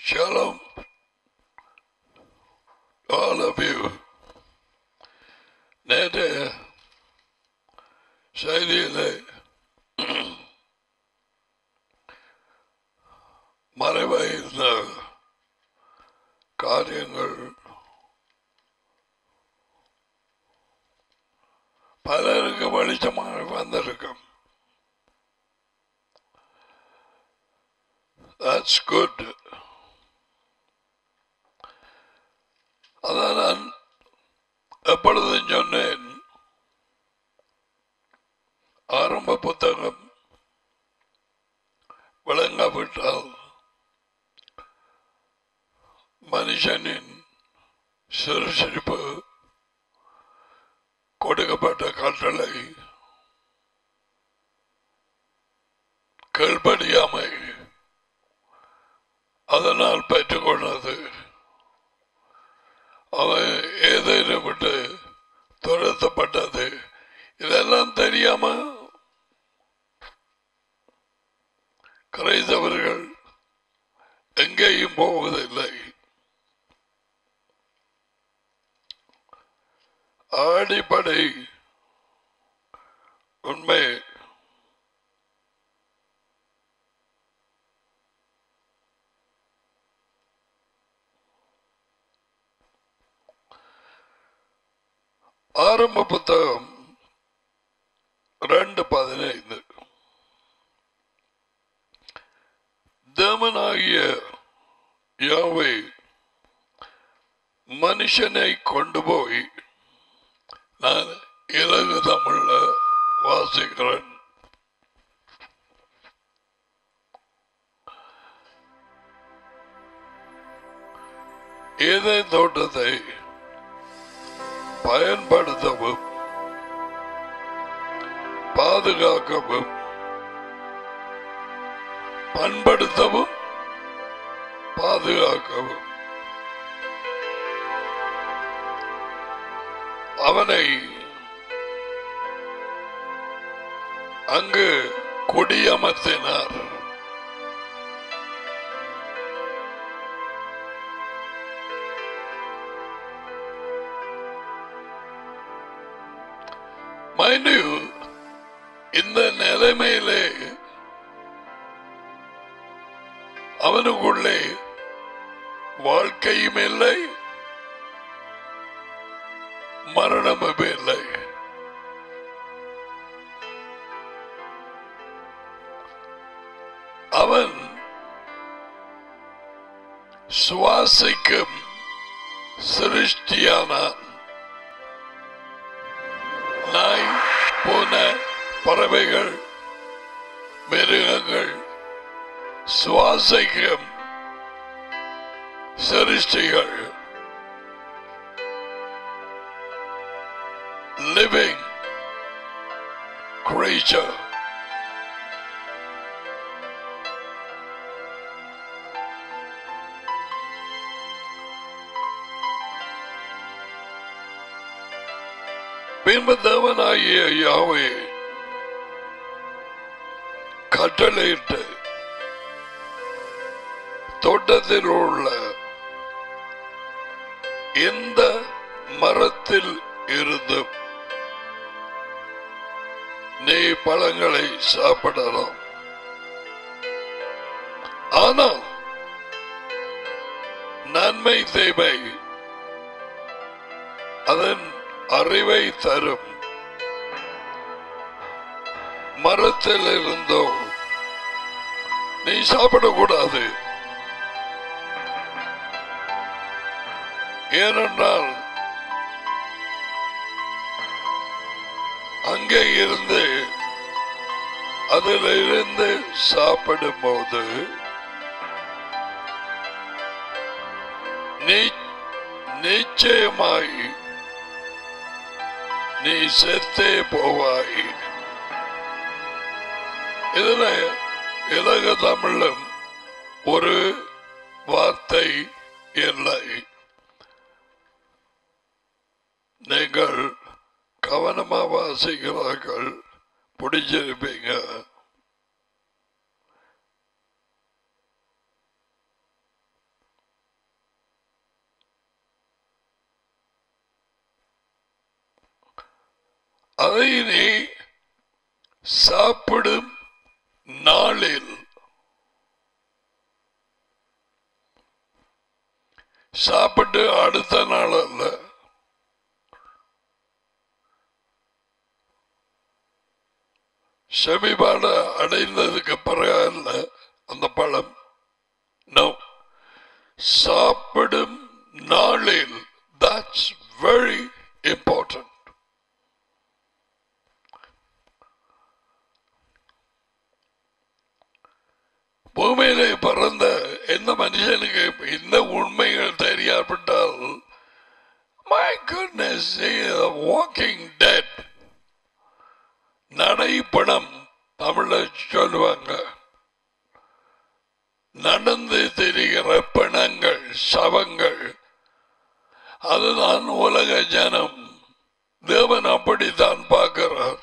Shalom. All of you. நேற்று செய்தியிலே மறைவாக இருந்த காரியங்கள் பலருக்கு வெளிச்சமாக வந்திருக்கும் That's good. அதான் நான் எப்பொழுதும் சொன்னேன் ஆரம்ப புத்தகம் விளங்காவிட்டால் மனுஷனின் சிறுசிரிப்பு கொடுக்கப்பட்ட கட்டளை கீழ்படியாமை அதனால் பெற்றுக்கொண்டது அவன் ஏதேனும் விட்டு துரத்தப்பட்டது இதெல்லாம் தெரியாம கிரைதவர்கள் எங்கேயும் போவதில்லை அடிப்படை உண்மை ஆரம்ப புத்தகம் ரெண்டு பதினைந்து தேவனாகிய யாவை மனுஷனை கொண்டு போய் நான் இலகு தமிழ்ல வாசிக்கிறேன் ஏதே தோட்டத்தை பயன்படுத்தவும் பாதுகாக்கவும் பண்படுத்தவும் பாதுகாக்கவும் அவனை அங்கு குடியமர்த்தினார் Mind you, இந்த நிலைமையிலே அவனுக்குள்ளே வாழ்க்கையும் இல்லை மரணமும் இல்லை அவன் சுவாசிக்கும் சிருஷ்டியானான் நாய் போன பறவைகள் மிருகங்கள் சுவாசிக்கும் சிருஷ்டிகள் living creature பின்பு தேவனாகிய யாவே கட்டளையிட்டு தோட்டத்தில் உள்ள எந்த மரத்தில் இருந்தும் நீ பழங்களை சாப்பிடலாம் ஆனால் நன்மை தேவை அதன் அறிவை தரும் மரத்தில் இருந்தோ நீ சாப்பிடக்கூடாது ஏனென்றால் அங்கே இருந்து அதில் இருந்து சாப்பிடும் போது நிச்சயமாய் நீ செத்தே போவாய் இதுல இலக தமிழும் ஒரு வார்த்தை இல்லை நீங்கள் கவனமா வாசிக்கிறார்கள் பிடிச்சிருப்பீங்க சாப்பிடும் நாளில் சாப்பிட்டு அடுத்த நாள் அல்ல செமிபாட அடைந்ததுக்கு பிறகு அல்ல அந்த பழம் நோ சாப்பிடும் நாளில் தட்ஸ் வெரி இம்பார்ட்டன்ட் பூமியிலே பிறந்த எந்த மனுஷனுக்கு இந்த உண்மைகள் தெரியாவிட்டால் மை குட்னஸ் வாக்கிங் டெட் நடைப்பணம் தமிழ சொல்லுவாங்க நடந்து தெரிகிற பிணங்கள் சவங்கள் அதுதான் உலக ஜனம் தேவன் அப்படித்தான் பார்க்கிறார்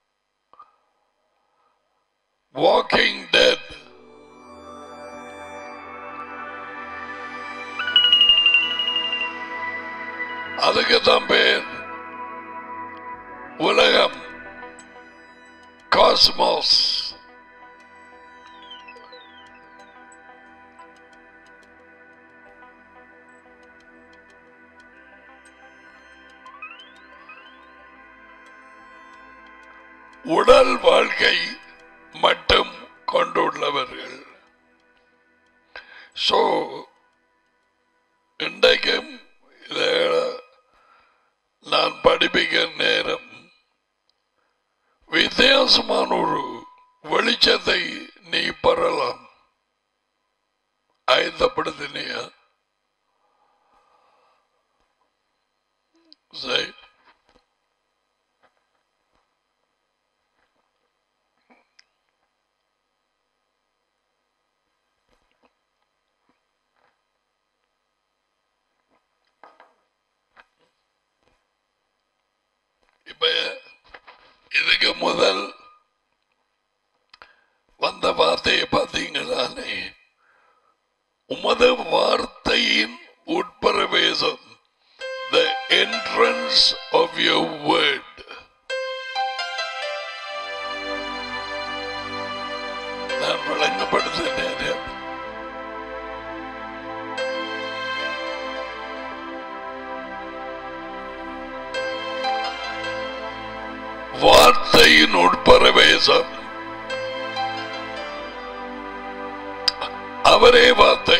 வாக்கிங் டெட் அதுக்கு தான் பேர் உலகம் காஸ்மோஸ் உடல் வாழ்க்கை மட்டும் கொண்டுள்ளவர்கள் சோ இன்றைக்கும் இதை நான் படிப்பிக்க நேரம் வித்தியாசமான ஒரு வெளிச்சத்தை நீ பெறலாம் ஆயத்தப்படுத்தினியா சரி இப்ப இதுக்கு முதல் வந்த வார்த்தையை பார்த்தீங்களானே உமது வார்த்தையின் உட்பிரவேசம் the entrance of your word நான் வழங்கப்படுத்தினேன் வார்த்தையின் உட்பிரவேசம் அவரே வார்த்தை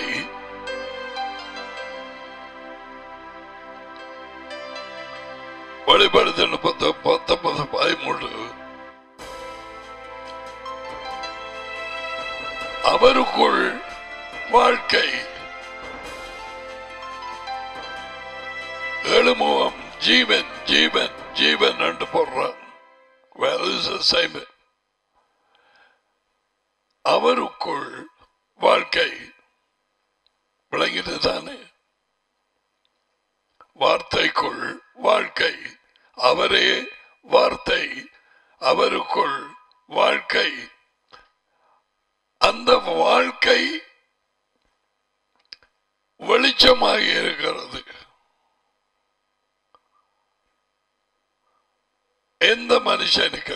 வெளிப்படுத்தின பத்து பத்தொன்பது பதிமூன்று அவருக்குள் வாழ்க்கை எழுமுகம் ஜீவன் ஜீவன் ஜீவன் என்று போடுறான் Well, it's the same. அவருக்குள் வாழ்க்கை விளங்கிட்டு தானே வார்த்தைக்குள் வாழ்க்கை அவரே வார்த்தை அவருக்குள் வாழ்க்கை அந்த வாழ்க்கை வெளிச்சமாக இருக்கிறது எந்த மனுஷனுக்கு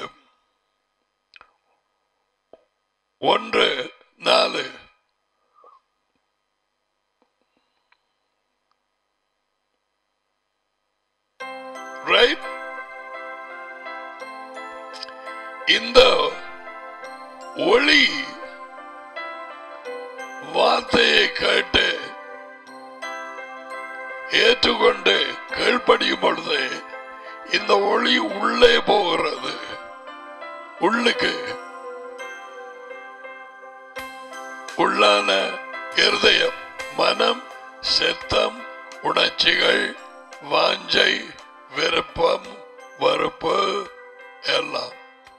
ஒன்று நாலு ரைட் இந்த ஒளி வார்த்தையை கேட்டு ஏற்றுக்கொண்டு கீழ்ப்படியும் பொழுது இந்த ஒளி உள்ளே போகிறது உள்ளுக்கு உள்ளான இருதயம் மனம் செத்தம் உணர்ச்சிகள் வாஞ்சை விருப்பம் வெறுப்பு எல்லாம்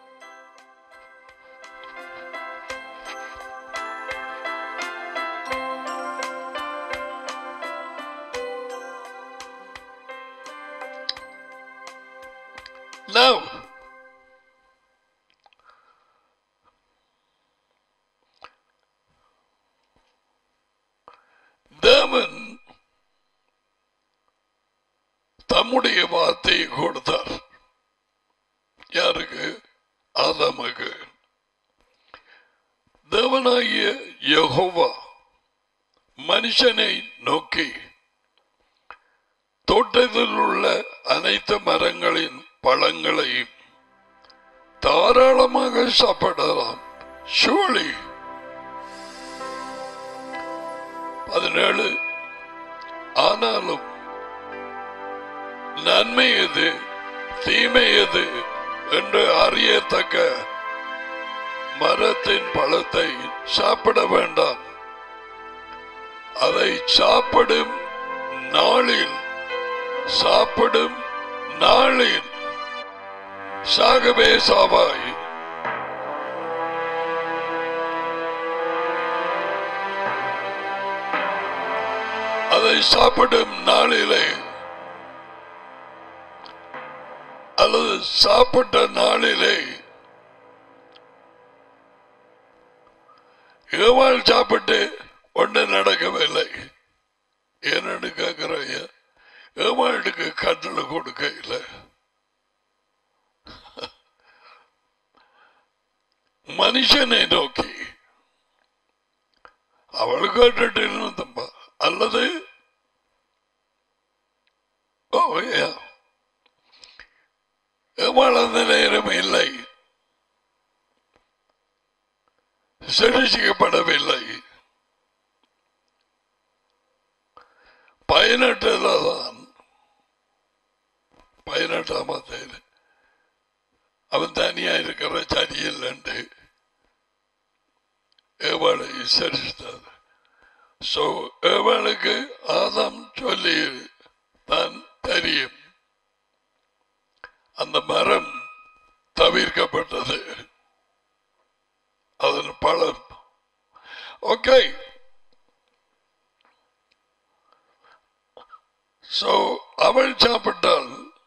Now, தேவன் தம்முடைய வார்த்தையை கொடுத்தார் யாருக்கு ஆதாமுக்கு உங்களுக்கு தேவனாகிய யெகோவா மனுஷனை நோக்கி தோட்டத்தில் உள்ள அனைத்து மரங்களின் பழங்களையும் தாராளமாக சாப்பிடலாம் சூழி பதினேழு ஆனாலும் நன்மை எது தீமை எது என்று அறியத்தக்க மரத்தின் பழத்தை சாப்பிட வேண்டாம் அதை சாப்பிடும் நாளில் சாப்பிடும் நாளில் சாகவே சாவாய் அதை சாப்பிடும் நாளிலே அல்லது சாப்பிட்ட நாளிலே ஏவாள் சாப்பிட்டு ஒன்று நடக்கவில்லை ஏன்னு கேட்கிறாய ஏவாளுக்கு கட்டளை கொடுக்க இல்லை மனுஷனை நோக்கி அவள் கேட்டுட்டு இருந்தப்பா அல்லது ஓ yeah. ஏவாள் அந்த நேரம் இல்லை சிருஷிக்கப்படவில்லை பதினெட்டுல தான் பதினெட்டாம் தேதி அவன் தனியா இருக்கிற சரியில்லைண்டு ஏவாளை சரித்தது சோ ஏவாளுக்கு ஆதாம் சொல்லி தான் தெரியும் அந்த மரம் தவிர்க்கப்பட்டது அதன் பழம் ஓகே சோ அவள் சாப்பிட்டால்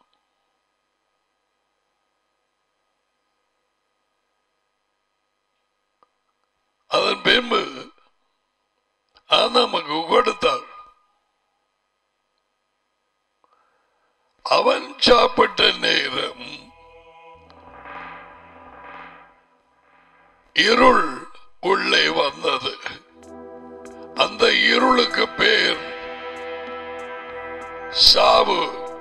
அதன் பின்பு நமக்கு கொடுத்தாள் அவன் சாப்பிட்ட நேரம் இருள் உள்ளே வந்தது அந்த இருளுக்கு பேர் சாவு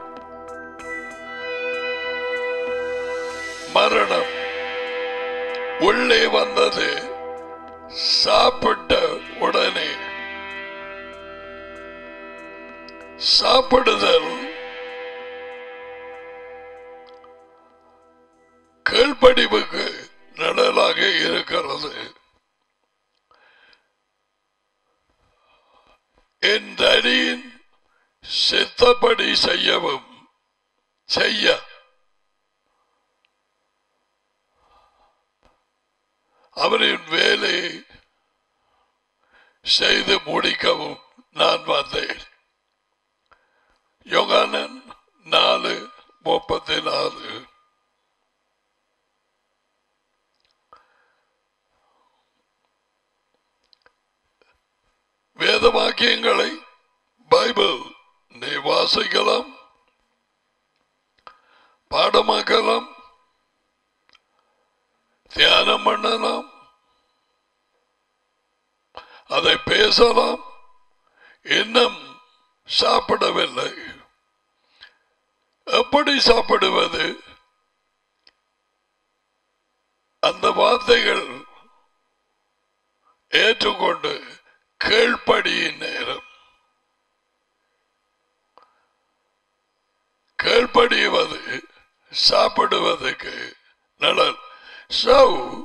மரணம் உள்ளே வந்தது சாப்பிட்ட உடனே சாப்பிடுதல் கீழ்ப்படிவுக்கு நிழலாக இருக்கிறது என் தனியின் சித்தப்படி செய்யவும் செய்ய அவரின் வேலையை செய்து முடிக்கவும் நான் வந்தேன் யோகானன் நாலு முப்பத்தி நாலு வேத வாக்கியங்களை பைபிள் நீ வாசிக்கலாம் பாடமாக்கலாம் தியானம் பண்ணலாம் அதை பேசலாம் இன்னும் சாப்பிடவில்லை எப்படி சாப்பிடுவது அந்த வார்த்தைகள் ஏற்றுக்கொண்டு கீழ்ப்படியின் நேரம் கீழ்ப்படிவது சாப்பிடுவதற்கு நலன் சோ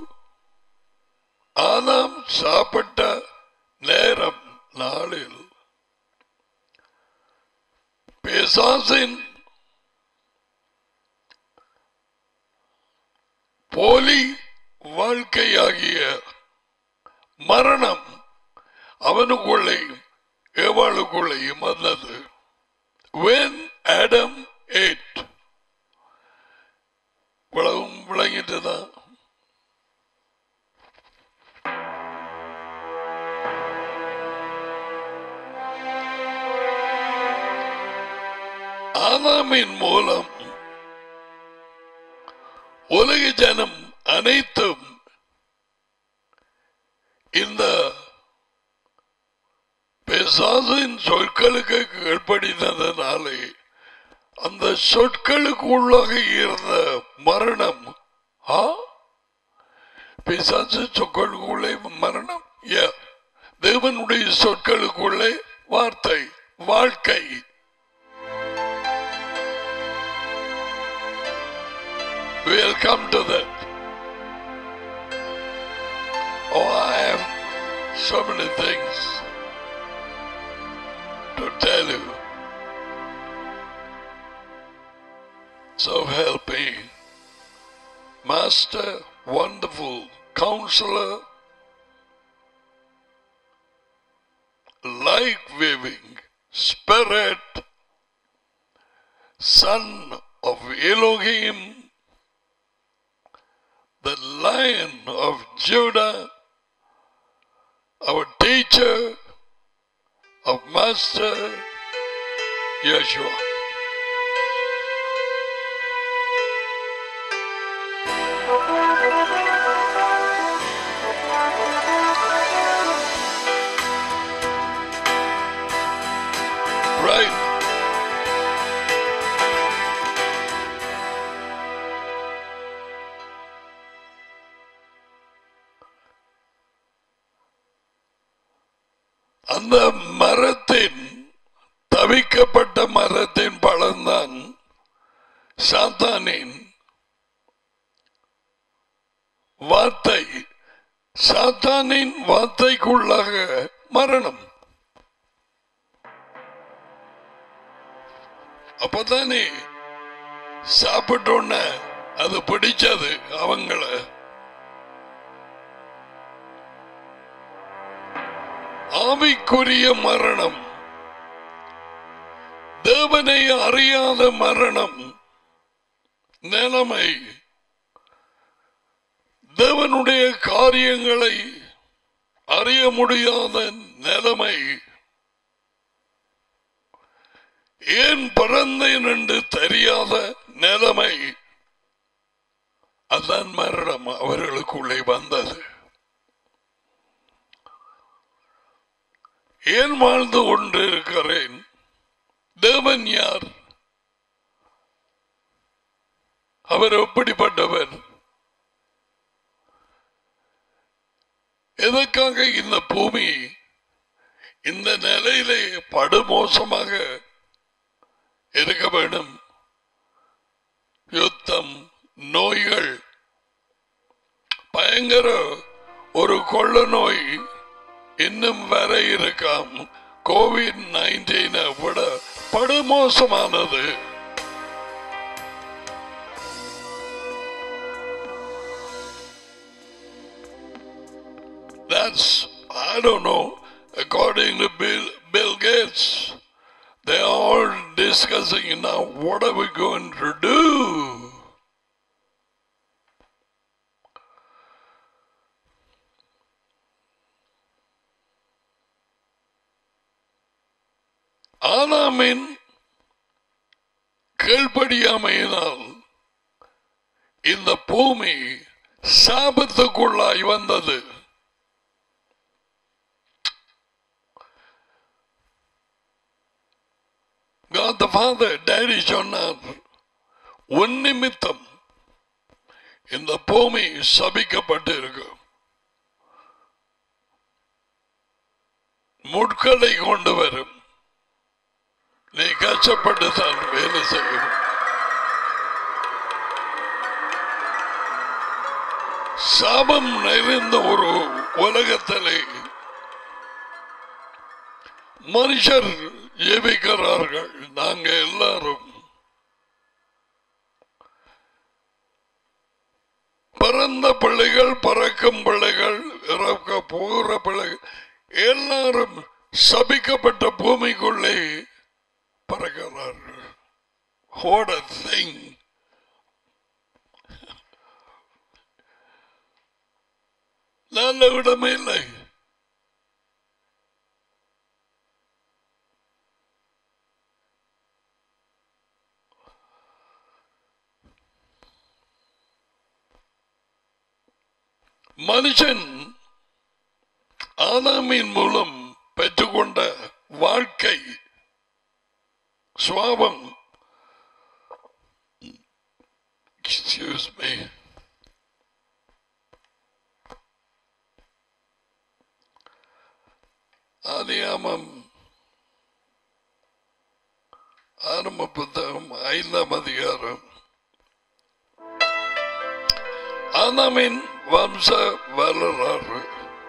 ஆதாம் சாப்பிட்ட நேரம் நாளில் பிசாசின் போலி வாழ்க்கையாகிய மரணம் அவனுக்குள்ளேயும் ஏவாளுக்குள்ளேயும் வந்தது when Adam ate இவ்வளவும் விளங்கிட்டுதான் ஆதாமின் மூலம் உலக ஜனம் அனைத்தும் இந்த பிசாசின் சொற்களுக்கு கீழ்ப்படினதனாலே அந்த சொற்களுக்கு உள்ளாக இருந்த மரணம் ஆ பிசாசு சொற்களுக்குள்ளே மரணம் Yeah. தேவனுடைய சொற்களுக்குள்ளே வார்த்தை வாழ்க்கை We'll come to that. Oh, I have so many things to tell you. So help me. Master, wonderful counselor, life giving spirit, son of Elohim, the lion of Judah, our teacher, of Master Yeshua. Right. அந்த மரத்தின் தவிக்கப்பட்ட மரத்தின் பழம்தான் சாத்தானின் வார்த்தை சாத்தானின் வார்த்தைக்குள்ளாக மரணம் அப்பதானே சாப்பிட்டோன்ன அது பிடிச்சது அவங்கள ஆவிக்குரிய மரணம் தேவனை அறியாத மரணம் நிலைமை தேவனுடைய காரியங்களை அறிய முடியாத நிலைமை ஏன் பிறந்தேன் என்று தெரியாத நிலைமை அதான் மரணம் அவர்களுக்குள்ளே வந்தது ஏன் வாழ்ந்து கொண்டிருக்கிறேன் தேவன் யார் அவர் எப்படிப்பட்டவர் எதற்காக இந்த பூமி இந்த நிலையிலே படுமோசமாக இருக்க வேண்டும் யுத்தம் நோய்கள் பயங்கர ஒரு கொள்ள நோய் இன்னும் வர இருக்காம் கோவிட் நைன்டீனை விட படுமோசமானது That's, I don't know, according to Bill, Bill Gates, they are all discussing now what are we going to do? ஆனாமின் கீழ்ப்படியாமையினால் இந்த பூமி சாபத்துக்குள்ளாய் வந்தது God the Father, Daddy சொன்னார் உன் நிமித்தம் இந்த பூமி சபிக்கப்பட்டு இருக்கு முட்களை கொண்டு வரும் நீ கஷ்டப்பட்டு தான் வேலை செய்யும் சாபம் நிறைந்த ஒரு உலகத்திலே மனுஷர் ஜெபிக்கிறார்கள் நாங்க எல்லாரும் பிறந்த பிள்ளைகள் பறக்கும் பிள்ளைகள் இறக்க போகிற பிள்ளைகள் எல்லாரும் சபிக்கப்பட்ட பூமிக்குள்ளே பறக்கிறார்கள் What a thing. நல்ல இடமே இல்லை மனுஷன் ஆதாமின் மூலம் பெற்றுக்கொண்ட வாழ்க்கை சுவாபம் எக்ஸ்கியூஸ் மீ ஆதியாமம் ஆரம்ப புத்தகம் ஐந்தாம் அதிகாரம் ஆதாமின் வம்ச வரலாறு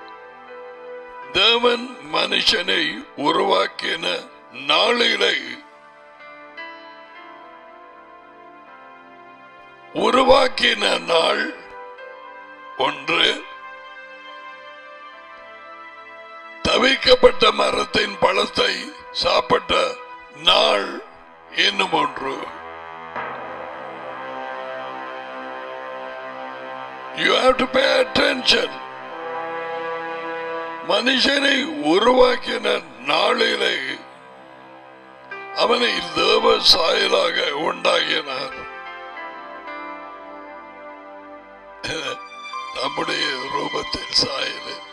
தேவன் மனுஷனை உருவாக்கின நாளிலை உருவாக்கின நாள் ஒன்று தவிக்கப்பட்ட மரத்தின் பழத்தை சாப்பிட்ட நாள் இன்னும் ஒன்று You have to pay attention. மனுஷனை உருவாக்கின நாளிலே அவனை தேவ சாயலாக உண்டாக்கினார் நம்முடைய ரூபத்தில் சாயலில்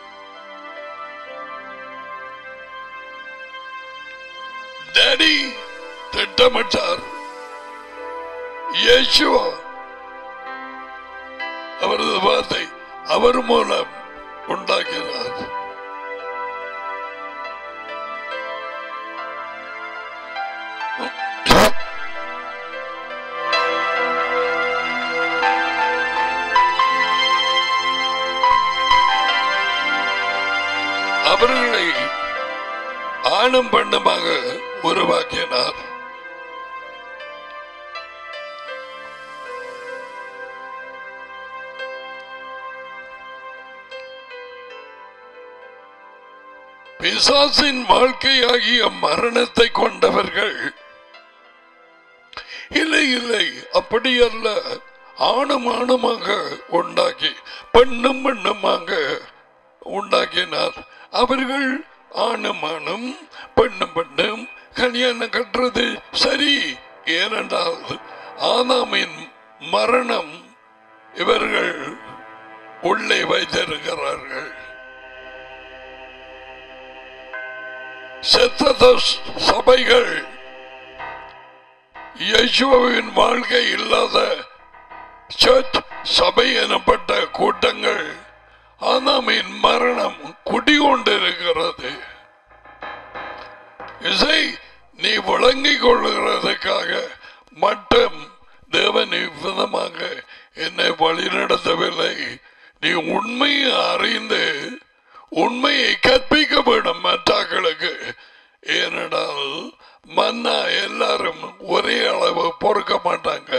டேடி திட்டமிட்டார் இயேசுவா அவரது வார்த்தை அவர் மூலம் உண்டாக்கினார் அவர்களை ஆணும் பெண்ணுமாக உருவாக்கினார் பிசாசின் வாழ்க்கையாகிய மரணத்தை கொண்டவர்கள் இல்லை இல்லை அப்படி அல்ல ஆணும் ஆணுமாக உண்டாக்கி பெண்ணும் பெண்ணுமாக உண்டாக்கினார் அவர்கள் ஆணும் ஆணும் பெண்ணும் பெண்ணும் கல்யாணம் கட்டுறது சரி ஏனென்றால் ஆதாமின் மரணம் இவர்கள் உள்ளே வைத்திருக்கிறார்கள் செத்த சபைகள் யேசுவின் வாழ்க்கை இல்லாத சர்ச் சபை எனப்பட்ட கூட்டங்கள் ஆதாமின் மரணம் குடிகொண்டிருக்கிறது இசை நீ விளங்கிக் கொள்ளுகிறதுக்காக மட்டும் தேவன் இவ்விதமாக என்னை வழிநடத்தவில்லை நீ உண்மையை அறிந்து உண்மையை கற்பிக்க வேண்டும் மற்றாக்களுக்கு ஏனென்றால் மன்னா எல்லாரும் ஒரே அளவு பொறுக்க மாட்டாங்க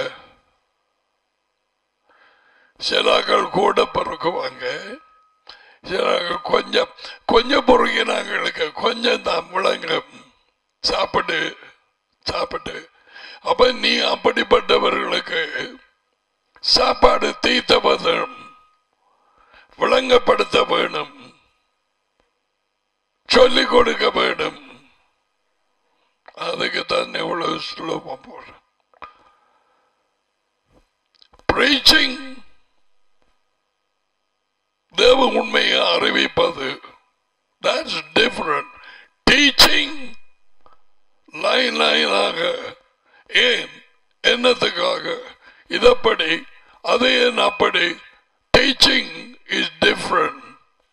சிலாக்கள் கூட பொறுக்குவாங்க சிலாக்கள் கொஞ்சம் கொஞ்சம் பொறுக்கினாங்களுக்கு கொஞ்சம் தான் விளங்கும் சாப்பிட்டு சாப்பிட்டு அப்ப நீ அப்படிப்பட்டவர்களுக்கு சாப்பாடு தீத்த வேணும் விளங்கப்படுத்த வேணும் சொல்லிக் கொடுக்க வேண்டும் அதுக்கு தான் எவ்வளவு சுலபம் போடுறேன் preaching தேவ உண்மையை அறிவிப்பது that's different teaching லைன் லைனாக ஏன் என்னத்துக்காக இதப்படி அது ஏன் அப்படி டீச்சிங் இஸ் டிஃப்ரெண்ட்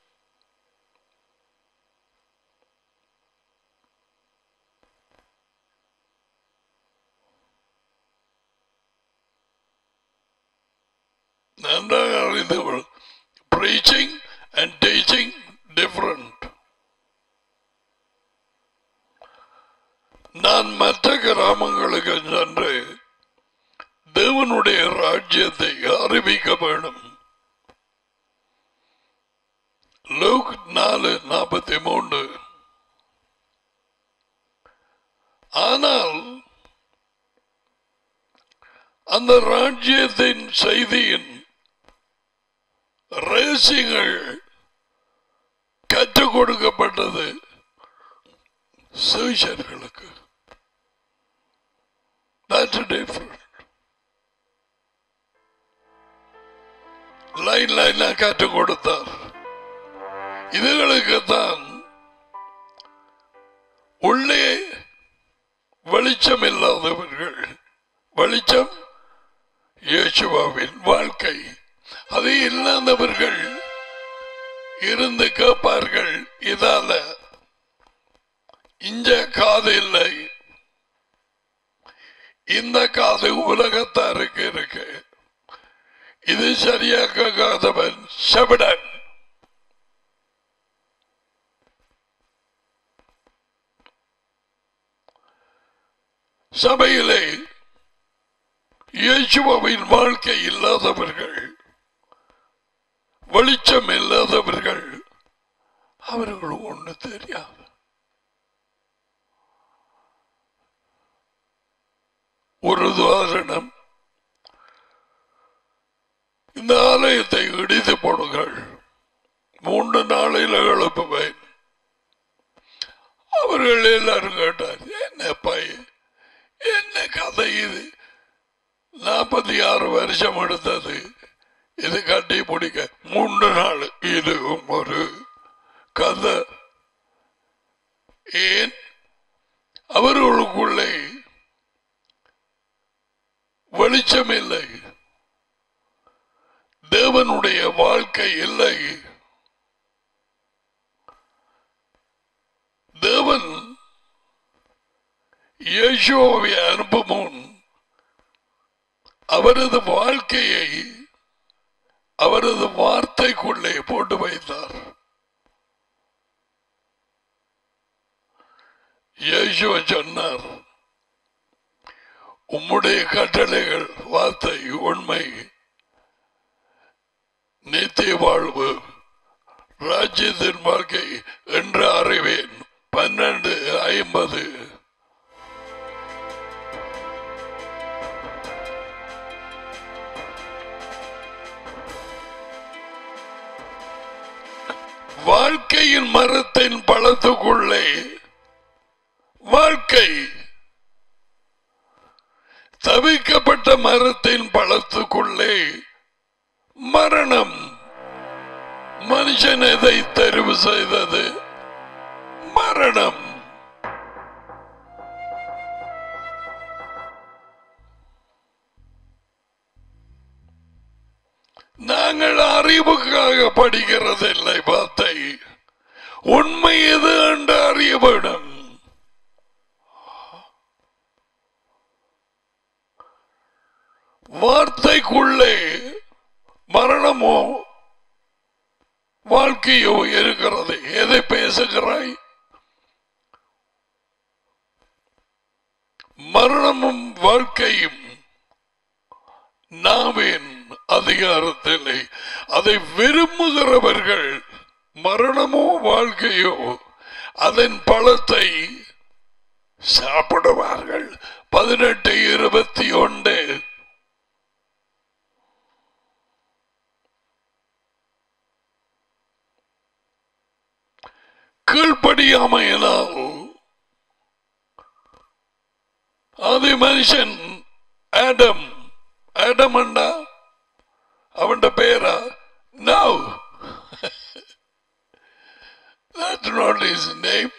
நன்றாக அறிந்து preaching and teaching different நான் மற்ற கிராமங்களுக்கு சென்று தேவனுடைய ராஜ்யத்தை அறிவிக்க வேண்டும் லூக் நாலு நாற்பத்தி மூன்று ஆனால் அந்த ராஜ்யத்தின் செய்தியின் ரகசியங்கள் கற்றுக் கொடுக்கப்பட்டது சீஷர்களுக்கு That's different. லைன் லைனா கற்றுக் கொடுத்தார் இதுகளுக்குத்தான் உள்ளே வெளிச்சம் இல்லாதவர்கள் வெளிச்சம் இயேசுவாவின் வாழ்க்கை அது இல்லாதவர்கள் இருந்து கேட்பார்கள் இதால இஞ்ச காது இல்லை இந்த காது உலகத்தாருக்கு இருக்கு இது சரியாக காதவன் செவிடன் சபையிலே இயேசுவின் வாழ்க்கை இல்லாதவர்கள் வெளிச்சம் இல்லாதவர்கள் அவர்கள் ஒண்ணு தெரியாது ஒரு உதாரணம் இந்த ஆலயத்தை இடித்து போடுங்கள் மூன்று நாளையில் எழுப்புவேன் அவர்கள் எல்லாரும் கேட்டார் என்ன பையன் என்ன கதை இது நாற்பத்தி ஆறு வருஷம் எடுத்தது இது கட்டி பிடிக்க மூன்று நாள் இதுவும் ஒரு கதை ஏன் அவர்களுக்குள்ளே வெளிச்சம் இல்லை தேவனுடைய வாழ்க்கை இல்லை தேவன் இயேசுவை அனுப்பும் முன் அவரது வாழ்க்கையை அவரது வார்த்தைக்குள்ளே போட்டு வைத்தார் இயேசுவ சொன்னார் உம்முடைய கட்டளைகள் வார்த்தை உண்மை நித்திய வாழ்வு ராஜ்யத்தின் வாழ்க்கை என்று அறிவேன் பன்னெண்டு ஐம்பது வாழ்க்கையின் மரத்தின் பழத்துக்குள்ளே வாழ்க்கை தவிக்கப்பட்ட மரத்தின் பழத்துக்குள்ளே மரணம் மனுஷன் எதை தெரிவு செய்தது மரணம் நாங்கள் அறிவுக்காக படிக்கிறதில்லை வார்த்தை உண்மை எது என்று அறிய வேண்டும் வார்த்தைக்குள்ளே மரணமோ வாழ்க்கையோ இருக்கிறது எதை பேசுகிறாய் மரணமும் வாழ்க்கையும் நாவின் அதிகாரத்திலே அதை விரும்புகிறவர்கள் மரணமோ வாழ்க்கையோ அதன் பழத்தை சாப்பிடுவார்கள் பதினெட்டு இருபத்தி ஒன்று கீழ்ப்படியாமையினால் அது மனுஷன் ஆடம் ஆடம் அண்டா அவன் பேரா no That's not his name.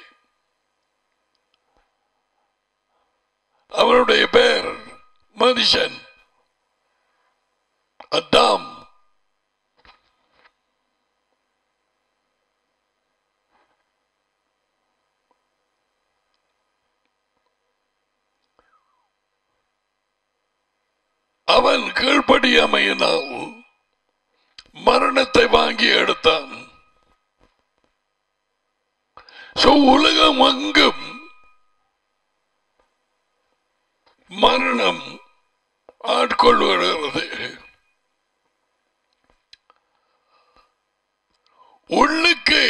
அவனுடைய பெயர் மனுஷன் அதாம் அவன் கீழ்ப்படியாமையினால் மரணத்தை வாங்கி எடுத்தான் So, உலகம் அங்கும் மரணம் ஆட்கொள்கிறது உள்ளுக்கு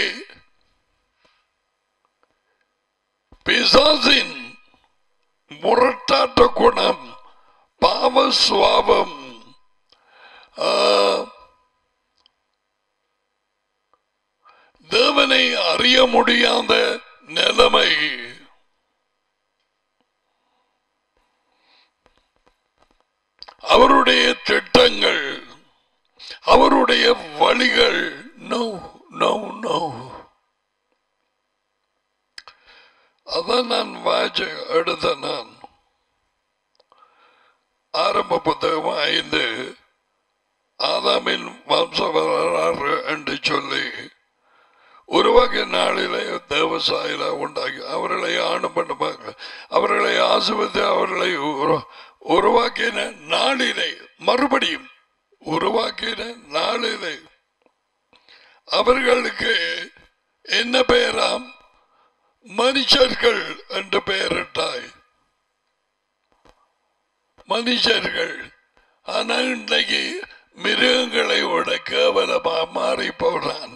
பிசாசின் முரட்டாட்ட குணம் பாவ சுவாபம் ஆ, தேவனை அறிய முடியாத நிலைமை அவருடைய திட்டங்கள் அவருடைய வழிகள் நோ நோ நோ அதான் நான் வாய்ச்ச எடுத்த நான் ஆரம்ப புத்தகம் ஐந்து ஆதாமின் வம்ச வரலாறு என்று சொல்லி உருவாக்கிய நாளிலே தேவசாயில உண்டாக்கி அவர்களை ஆணு பண்ணுவாங்க அவர்களை ஆசுவத்து அவர்களை உரு- உருவாக்கின நாளிலே மறுபடியும் உருவாக்கின நாளிலே அவர்களுக்கு என்ன பெயராம் மனுஷர்கள் என்று பெயரிட்டாய் மனுஷர்கள் ஆனால் இன்றைக்கு மிருகங்களை விட கேவலமா மாறி போனான்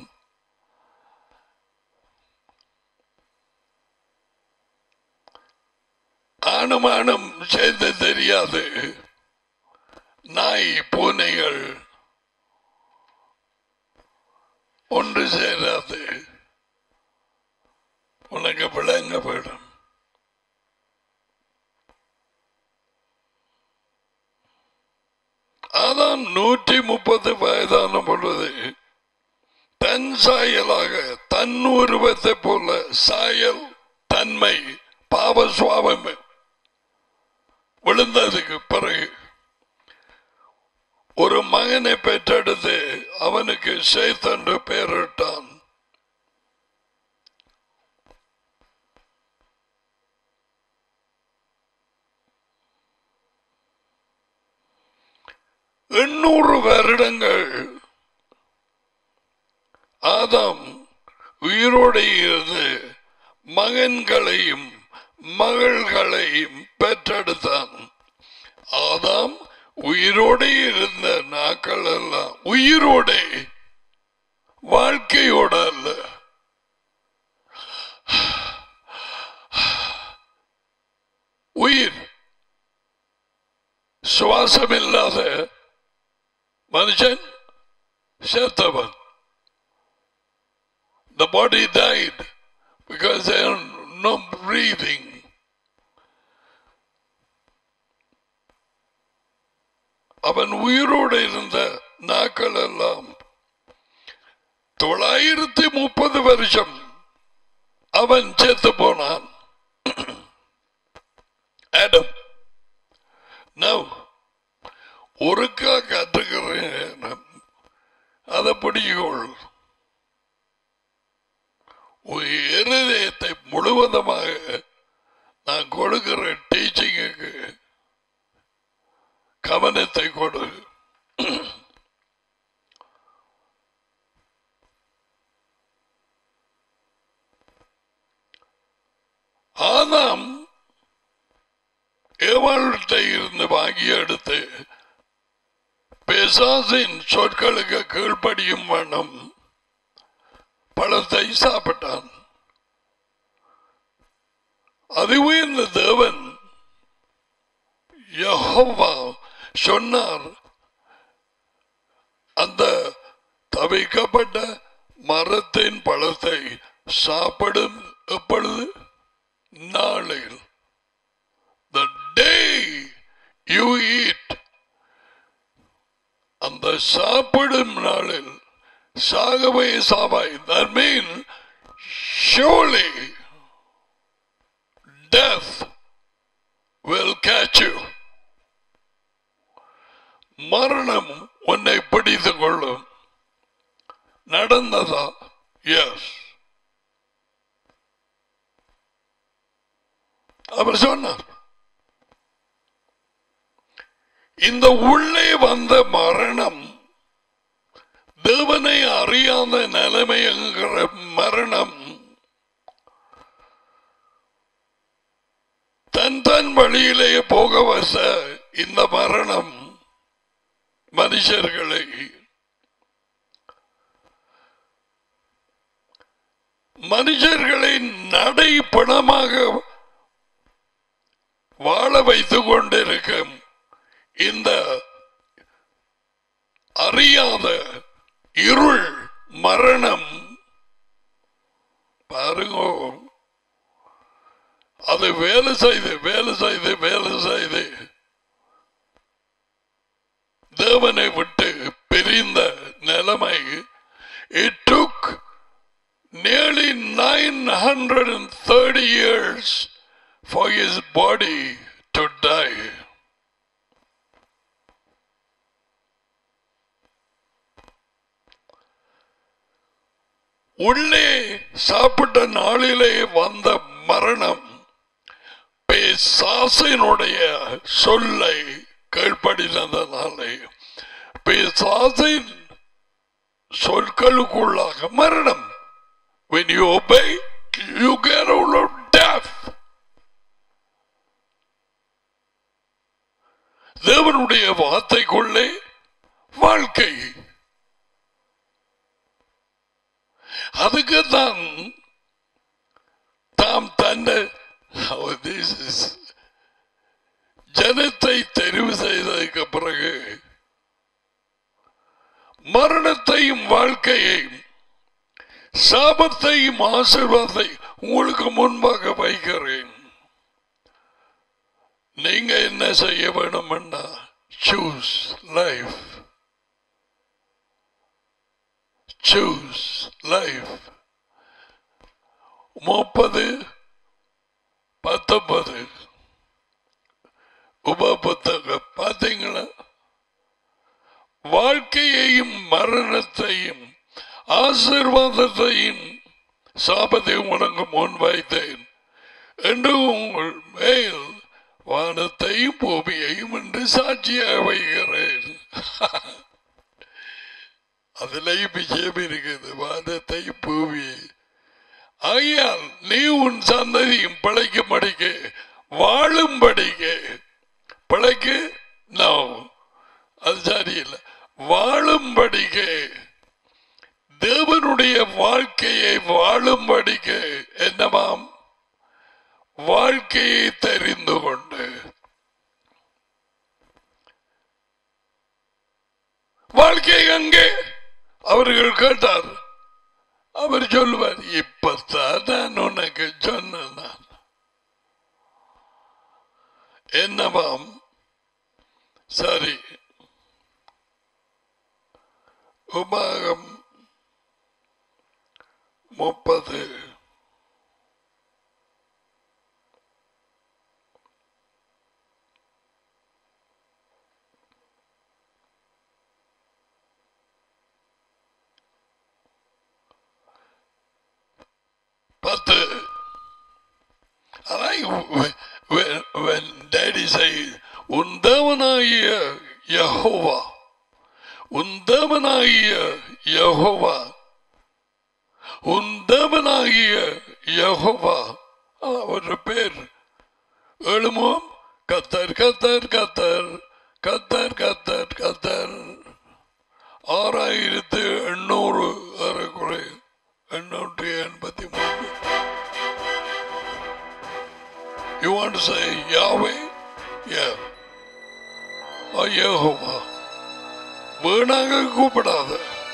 ஆணுமானும் சேர்ந்து தெரியாது நாய் பூனைகள் ஒன்று சேராது உனக்கு விளங்க போயிடும் அதான் நூற்றி முப்பது வயதான பொழுது தன் சாயலாக தன் உருவத்தை போல சாயல் தன்மை பாவ சுவாபம் விழுந்ததுக்கு பிறகு ஒரு மகனை பெற்றெடுத்து அவனுக்கு சேத்தன்று பெயரிட்டான் எண்ணூறு வருடங்கள் ஆதாம் உயிரோடு இருந்து மகன்களையும் மகள்களையும் பெற்றெடுத்தான் ஆதாம் உயிரோடு இருந்த நாட்கள் எல்லாம் உயிரோடு வாழ்க்கையோட அல்ல உயிர் சுவாசம் இல்லாத மனுஷன் செத்தவன் The body died because there are no breathing. அவன் உயிரோடு இருந்த நாட்கள் எல்லாம் தொள்ளாயிரத்தி முப்பது வருஷம் அவன் செத்து போனான் ஆடம் நவ் ஒருக்கா கற்றுக்கிறேன் அதை பிடிக்கொள் உன் இருதயத்தை முழுவதுமாக நான் கொடுக்கிற டீச்சிங்குக்கு கவனத்தை கொடு ஆதாம் ஏவாள்கிட்ட இருந்து வாங்கி எடுத்து பேசாசின் சொற்களுக்கு கீழ்ப்படியும் வண்ணம் பழத்தை சாப்பிட்டான் அதுவே இந்த தேவன் யெகோவா சொன்னார் அந்த தவிக்கப்பட்ட மரத்தின் பழத்தை சாப்பிடும் எப்பொழுது நாளில் the day you eat அந்த சாப்பிடும் நாளில் சாகவே சாவாய் that mean surely death will catch you மரணம் உன்னை பிடித்துக் கொள்ளும் நடந்ததா எஸ் அவர் சொன்னார் இந்த உள்ளே வந்த மரணம் தேவனை அறியாத நிலைமை என்கிற மரணம் தன் தன் வழியிலே போக வச இந்த மரணம் மனுஷர்களை மனுஷர்களை நடைப்பணமாக வாழ வைத்துக் கொண்டிருக்கும் இந்த அறியாத இருள் மரணம் பாருங்க அது வேலை செய்து வேலை செய்து வேலை செய்து தேவனை விட்டு பிரிந்த நிலைமை it took nearly 930 30 years for his body to die. உள்ளே சாப்பிட்ட நாளிலே வந்த மரணம் பேசாசினுடைய சொல்லை கீழ்ப்படினதனாலே பேசாசின் சொற்களுக்குள்ளாக மரணம் when you obey you get out of death தேவனுடைய வார்த்தைக்குள்ளே வாழ்க்கை அதுக்கு தான் தாம் தன்னை Oh, this is ஜனத்தை தெரிவு செய்ததுக்கு பிறகு மரணத்தையும் வாழ்க்கையையும் சாபத்தையும் ஆசீர்வாதத்தை உங்களுக்கு முன்பாக வைக்கிறேன் நீங்க என்ன செய்ய வேணும்னா சூஸ் லைஃப் சூஸ் லைஃப் முப்பது பத்தொன்பது உப புத்தகம் பார்த்தீங்களா வாழ்க்கையையும் மரணத்தையும் ஆசீர்வாதத்தையும் சாபத்தையும் உனக்கு முன் வைத்தேன் என்று உங்கள் மேல் வானத்தையும் பூமியையும் என்று சாட்சியாக வைக்கிறேன் அதுலயும் விஷயம் இருக்குது வானத்தையும் பூமியை ஆகையால் நீ உன் சந்ததியும் பிழைக்கும்படிக்கு வாழும்படிக்கு பிழைக்கு நோ அது சரியில்லை வாழும்படிக்கு தேவனுடைய வாழ்க்கையை வாழும்படிக்கு என்னவாம் வாழ்க்கையை தெரிந்து கொண்டு வாழ்க்கை அங்கே அவர்கள் கேட்டார் அவர் சொல்லுவார் இப்பத்தான் நான் உனக்கு சொன்னேன் நான். என்னவாம் சரி உபாகம் முப்பது பத்து அதான் when- when- when daddy says உன் தேவனாகிய யெகோவா உன் தேவனாகிய யெகோவா உன் தேவனாகிய யெகோவா ஒரு பேர் எழுமும் கத்தர் கத்தர் கத்தர் கத்தர் கத்தர் கத்தர் ஆறாயிரத்து எண்ணூறு ஏறக்குறை எண்ணூற்றி எண்பத்தி மூணு You want to say Yahweh? Yeah. Or Yehovah. வீணாக கூப்பிடாத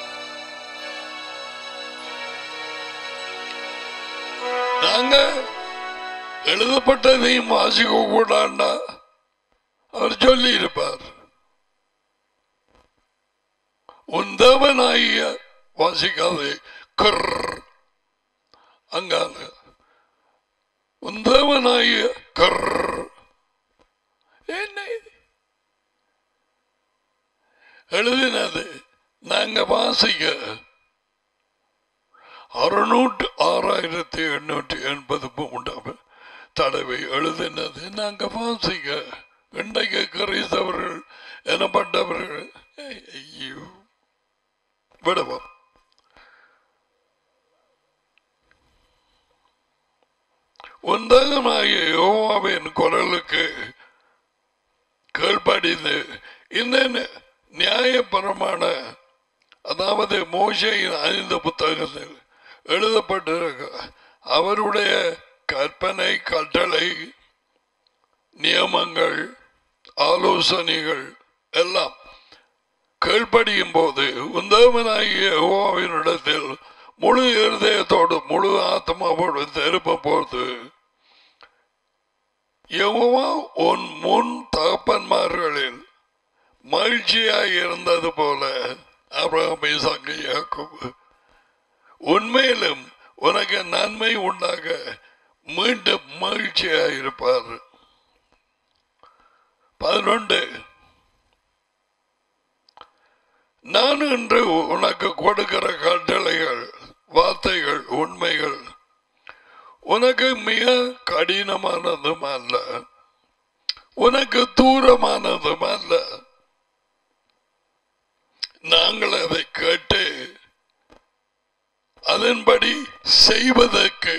நாங்க எழுதப்பட்டதையும் வாசிக்க கூடாண்டா அவர் சொல்லி இருப்பார் உன் தேவனாகிய வாசிக்காதே கர் அங்கால உன் தேவனாகிய கர் என்ன இது? எழுதினது நாங்க வாசிக்க அறுநூற்று ஆறாயிரத்தி எண்ணூற்றி எண்பது மூன்றாம் தடவை எழுதினது நாங்க வாசிக்க இன்றைக்கு கிறிஸ்தவர்கள் எனப்பட்டவர்கள் ஐ- ஐயோ விடுவோம் உந்தகமாகிய யோவாவின் குரலுக்கு கீழ்ப்படிந்து இந்த நியாயபரமான அதாவது மோசையின் ஐந்து புத்தகத்தில் எழுதப்பட்டிருக்க அவருடைய கற்பனை கட்டளை நியமங்கள் ஆலோசனைகள் எல்லாம் கீழ்ப்படியும் போது உந்தவனாகிய யெகோவாவினிடத்தில் முழு இருதயத்தோடு முழு ஆத்மாவோடு திரும்ப போது யெகோவா உன் முன் தகப்பன்மார்களில் மகிழ்ச்சியாய் இருந்தது போல அபிரகாம் ஈசாக்கு யாக்கோபு உண்மையிலும் உனக்கு நன்மை உண்டாக மீண்டும் மகிழ்ச்சியாக இருப்பார் பதினொன்று நான் இன்று உனக்கு கொடுக்கிற கட்டளைகள் வார்த்தைகள் உண்மைகள் உனக்கு மிக கடினமானதும் அல்ல உனக்கு தூரமானதும் அல்ல நாங்கள் அதை கேட்டு அதன்படி செய்வதற்கு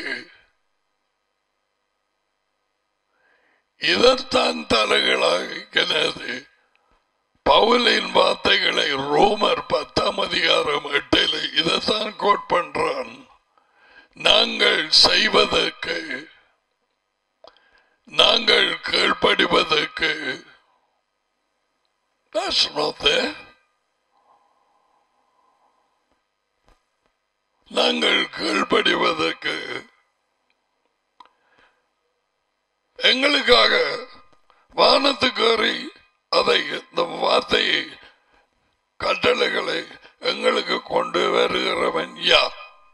இதத்தான் தலைகளாகிறது பவுலின் வார்த்தைகளை ரோமர் பத்தாம் அதிகாரம் எட்டில் இதைத்தான் கோட் பண்றான் நாங்கள் செய்வதற்கு நாங்கள் கீழ்ப்படிவதற்கு That's not there. நாங்கள் கீழ்ப்படிவதற்கு எங்களுக்காக வானத்துக்கு ஏறி அதை இந்த வார்த்தையை கட்டளைகளை எங்களுக்கு கொண்டு வருகிறவன் யார்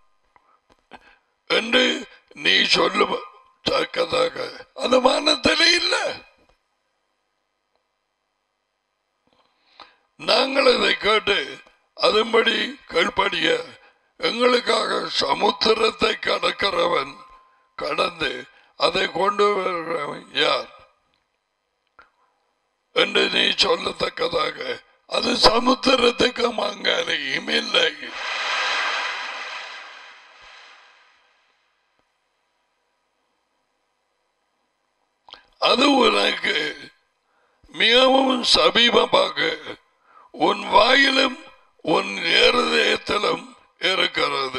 என்று நீ சொல்லு தக்கதாக அது வானத்திலே இல்லை நாங்கள் இதை கேட்டு அதன்படி கீழ்ப்படிய எங்களுக்காக சமுத்திரத்தை கடக்கிறவன் கடந்து அதை கொண்டு வருகிறவன் யார் என்று நீ சொல்லத்தக்கதாக அது சமுத்திரத்துக்கு மங்காலையும் இல்லை அது உனக்கு மிகவும் சமீபமாக உன் வாயிலும் உன் இருதயத்திலும் இருக்கிறது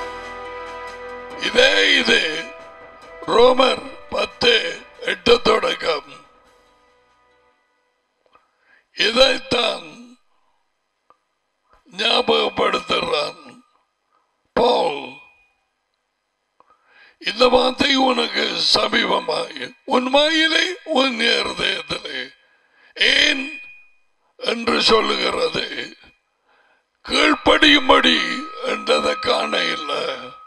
இதே இது ரோமர் பத்து எட்டு தொடக்கம் இதைத்தான் ஞாபகப்படுத்துகிறான் பால் இந்த வார்த்தை உனக்கு சமீபமாய் உன் வாயிலே உன் இருதயத்திலே ஏன் என்று சொல்லுகிறது கீழ்ப்படியும்படி என்றதை காண இல்லை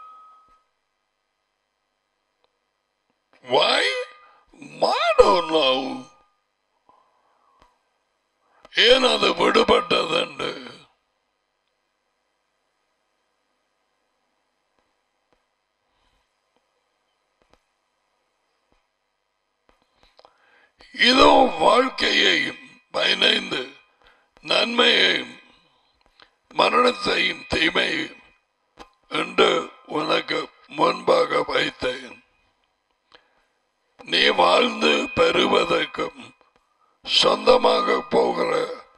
Why? I don't know. ஏன் அது விடுபட்டதுண்டு இதோ வாழ்க்கையையும் பயனைந்து நன்மையையும் மரணத்தையும் தீமையும் என்று உனக்கு முன்பாக வைத்தேன் நீ வாழ்ந்து பெறுவதற்கும் சொந்தமாக போகிற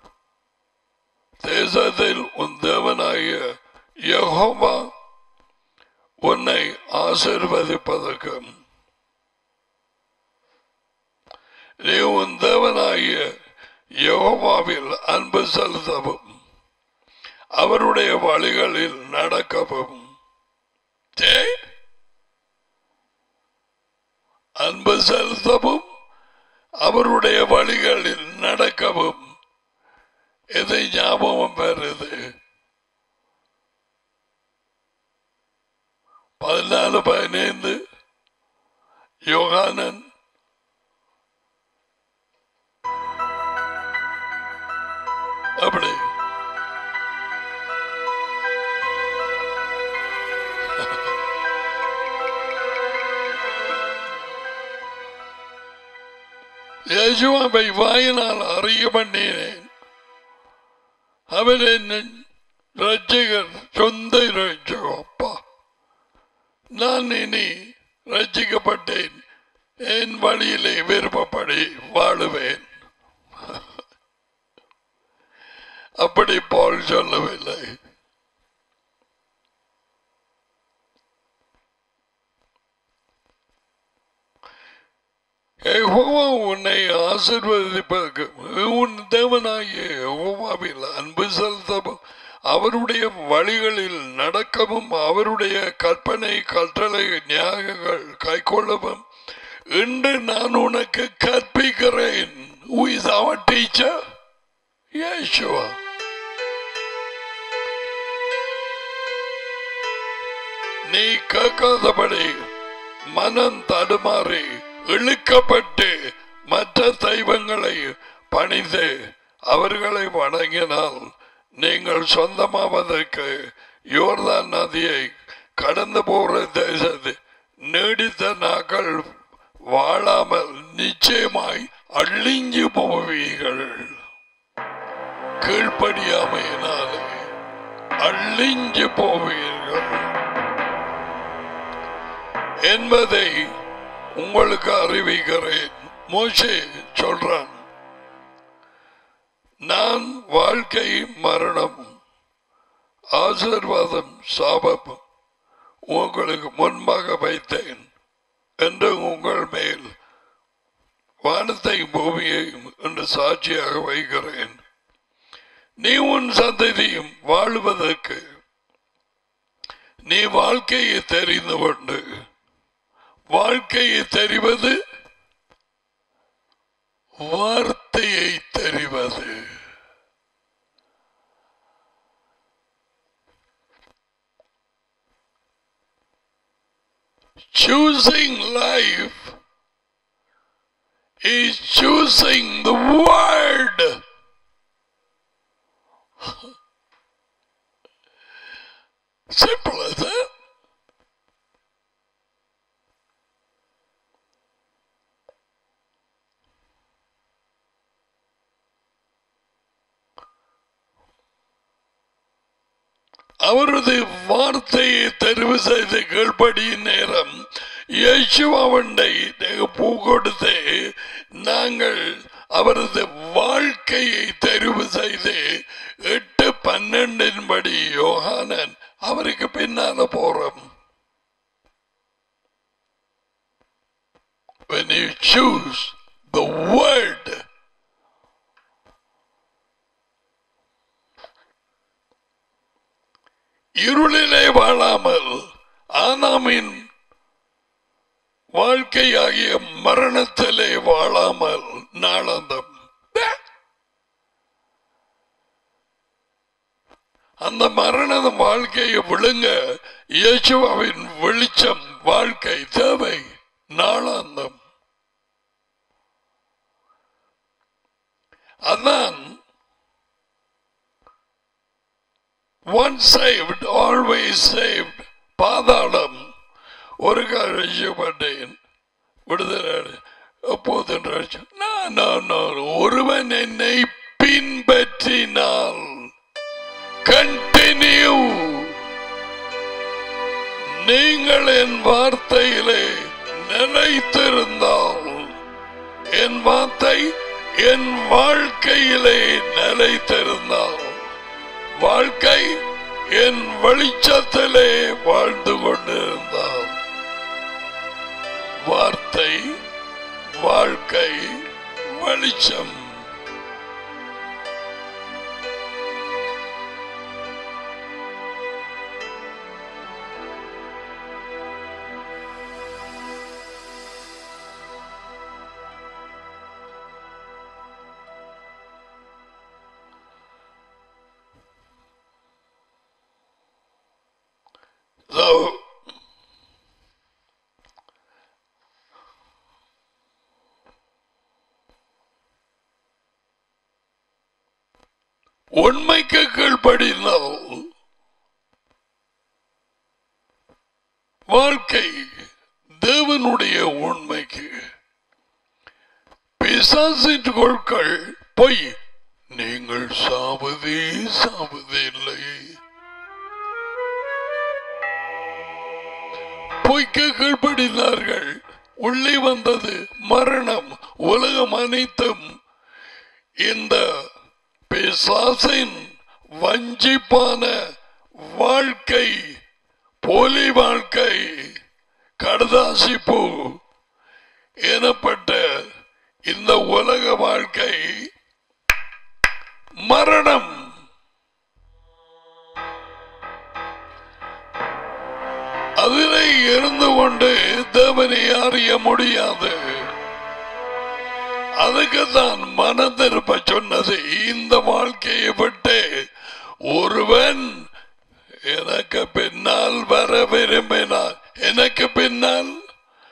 தேசத்தில் உன் தேவனாகிய யெகோவா உன்னை ஆசிர்வதிப்பதற்கும் நீ உன் தேவனாகிய யெகோவாவில் அன்பு செலுத்தவும் அவருடைய வழிகளில் நடக்கவும் ஜெய் அன்பு செலுத்தவும் அவருடைய வழிகளில் நடக்கவும் இதை ஞாபகம் பெறுது பதினாலு பதினைந்து யோகானன் அப்படி யேசுவாவை வாயினால் அறிய பண்ணினேன் அவர் என்ன ரட்சகர் சொந்த ரட்சகம் அப்பா நான் இனி ரட்சிக்கப்பட்டேன் என் வழியிலே விருப்பப்படி வாழுவேன் அப்படி பால் சொல்லவில்லை யெகோவா உன்னை ஆசிர்வதிப்பதற்கு உன் தேவனாகிய யெகோவாவில் அன்பு செலுத்தவும் அவருடைய வழிகளில் நடக்கவும் அவருடைய கற்பனை கட்டளை நியாயங்கள் கைக்கொள்ளவும் இன்று நான் உனக்கு கற்பிக்கிறேன் Who is our teacher? Yeshua. நீ கேட்காதபடி மனம் தடுமாறி இழுக்கப்பட்டு மற்ற தெய்வங்களை பணிந்து அவர்களை வணங்கினால் நீங்கள் சொந்தமாவதற்கு யோர்தான் நதியை கடந்து போகிற தேசத்து நீடித்த நாட்கள் வாழாமல் நிச்சயமாய் அழிஞ்சு போவீர்கள் கீழ்ப்படியாமையினாலே அழிஞ்சு போவீர்கள் என்பதை உங்களுக்கு அறிவிக்கிறேன் மோசே சொல்றான் நான் வாழ்க்கை மரணம் ஆசீர்வாதம் சாபம் உங்களுக்கு முன்பாக வைத்தேன் என்று உங்கள் மேல் வானத்தை பூமியையும் என்று சாட்சியாக வைக்கிறேன் நீ உன் சந்ததியும் வாழ்வதற்கு நீ வாழ்க்கையை தெரிந்து கொண்டு வாழ்க்கையை தெரிவது வார்த்தையை தெரிவது choosing life is choosing the word. Simple as that. அவரது வார்த்தையை தெரிவு செய்து கீழ்ப்படியின் நேரம் இயேசுவண்டை பூ கொடுத்து நாங்கள் அவரது வாழ்க்கையை தெரிவு செய்து எட்டு பன்னெண்டின் படி யோகானன் அவருக்கு பின்னால போறோம் When you choose the word இருளிலே வாழாமல் ஆனாமின் வாழ்க்கையாகிய மரணத்திலே வாழாமல் நாளந்தம் அந்த மரண வாழ்க்கையை விழுங்க இயேசுவாவின் வெளிச்சம் வாழ்க்கை தேவை நாளாந்தம் அதான் once saved, always saved. பாதாளம் ஒரு ரசிக்கப்பட்டேன் விடுதலை எப்போது ரட்சி- நான், நான், நான். ஒருவன் என்னை பின்பற்றினால் கண்டினியூ நீங்கள் என் வார்த்தையிலே நிலைத்திருந்தால் என் வார்த்தை என் வாழ்க்கையிலே நிலைத்திருந்தால் வாழ்க்கை என் வெளிச்சத்திலே வாழ்ந்து கொண்டிருந்தால் வார்த்தை வாழ்க்கை வெளிச்சம் So, உண்மைக்கு கீழ்ப்படினால் வாழ்க்கை தேவனுடைய உண்மைக்கு பிசாசின் கொள்கள் பொய் நீங்கள் சாவதே சாவதில்லை பொய்க்கு கீழ்ப்படினார்கள் உள்ளே வந்தது மரணம் உலகம் அனைத்தும் இந்த பிசாசின் வஞ்சிப்பான வாழ்க்கை போலி வாழ்க்கை கடதாசிப்பு எனப்பட்ட இந்த உலக வாழ்க்கை மரணம் அதிலே இருந்து கொண்டு தேவனை அறிய முடியாது அதுக்கு தான் மனதிருப்ப சொன்னது இந்த வாழ்க்கையை விட்டு ஒருவன் எனக்கு பின்னால் வர விரும்பினார் எனக்கு பின்னால்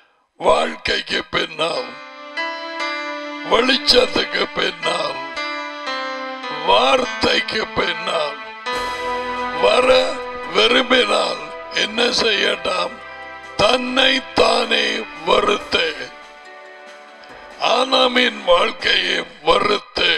ஒளிக்கு பின்னால் வெளிச்சத்துக்கு பின்னால் வார்த்தைக்கு பின்னால் வர விரும்பினால் என்ன செய்யட்டாம் தன்னை தானே வருத்து ஆனாமின் வாழ்க்கையை வருத்து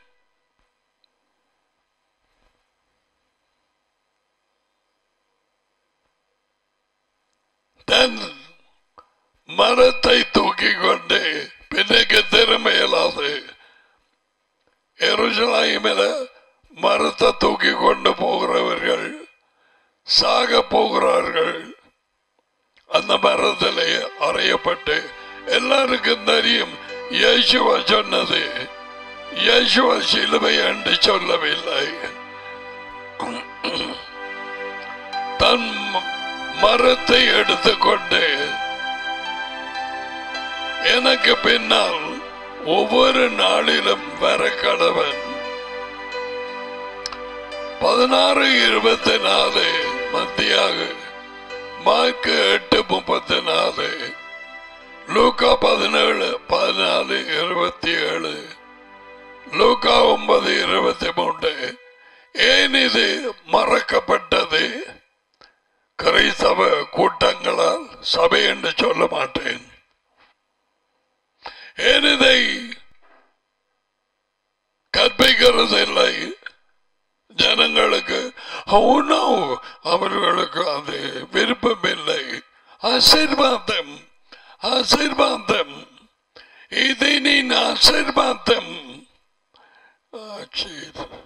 தன் மரத்தை தூக்கி கொண்டு பின்னுக்கு திரும்ப இயலாது எருசலாயிமில மரத்தை தூக்கி கொண்டு போகிறவர்கள் சாக போகிறார்கள் அந்த மரத்திலே அறையப்பட்டு எல்லாருக்கும் தெரியும் இயேசுவா சொன்னது இயேசுவா சிலுவை என்று சொல்லவில்லை தன் மரத்தை எடுத்துக்கொண்டு எனக்கு பின்னால் ஒவ்வொரு நாளிலும் வர கடவன் பதினாறு இருபத்தி நாலு மத்தியாக மார்க்கு எட்டு முப்பத்தி நாலு லூக்கா பதினேழு பதினாலு இருபத்தி ஏழு லூக்கா ஒன்பது இருபத்தி மூன்று ஏன் இது மறக்கப்பட்டது கிறிஸ்தவ கூட்டங்களால் சபை என்று சொல்ல மாட்டேன் ஏன் இதை கற்பிக்கிறது இல்லை ஜனங்களுக்கு அவனோ அவர்களுக்கு அது விருப்பம் இல்லை ஆசீர்வாதம் ஆசீர்வாதம் இது நீ ஆசீர்வாதம் ஆ, சரி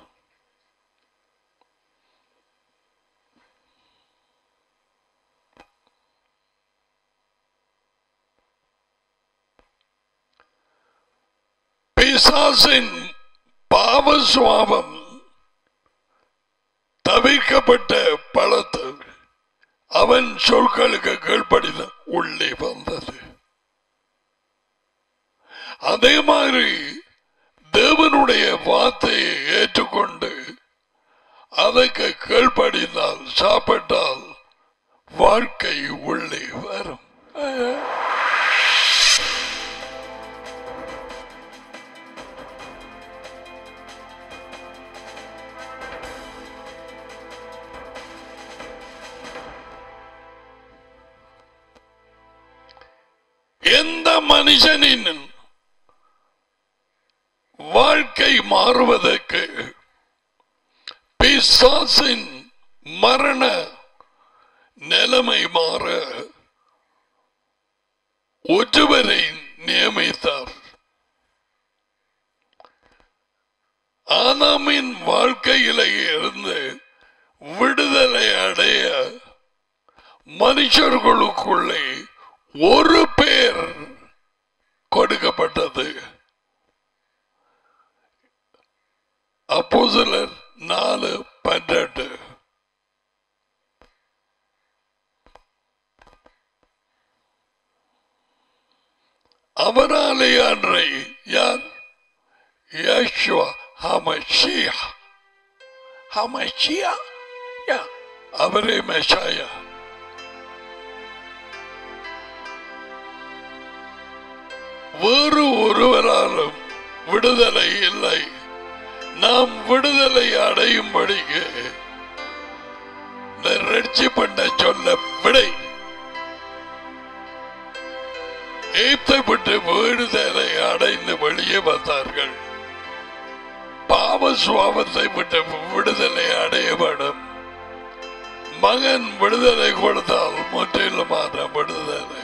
பிசாசின் பாவ சுவாபம் தவிர்க்கப்பட்ட பழத்து அவன் சொற்களுக்கு கீழ்ப்படித உள்ளே வந்தது அதே மாதிரி தேவனுடைய வார்த்தையை ஏற்றுக்கொண்டு அதற்கு கீழ்ப்படிந்தால் சாப்பிட்டால் வாழ்க்கை உள்ளே வரும் எந்த மனுஷனின் வாழ்க்கை மாறுவதற்கு பிசாசின் மரண நிலைமை மாற ஒருவரை நியமித்தார் ஆனாமின் வாழ்க்கையிலே இருந்து விடுதலை அடைய மனுஷர்களுக்குள்ளே ஒரு பேர் கொடுக்கப்பட்டது அப்போ சிலர் நாலு பன்னெண்டு அவராலே அன்றை யார் யேசுவா ஹமஷியா ஹமஷியா யா அவரே மெஷாயா வேறு ஒருவராலும் விடுதலை இல்லை நாம் விடுதலை அடையும்படிக்கு இந்த ரட்சி பண்ண சொல்ல விடை ஏத்தப்பட்டு விடுதலை அடைந்து வெளியே வந்தார்கள் பாவ சுவாபத்தை விட்டு விடுதலை அடைய வேண்டும் மகன் விடுதலை கொடுத்தால் முற்றிலுமான விடுதலை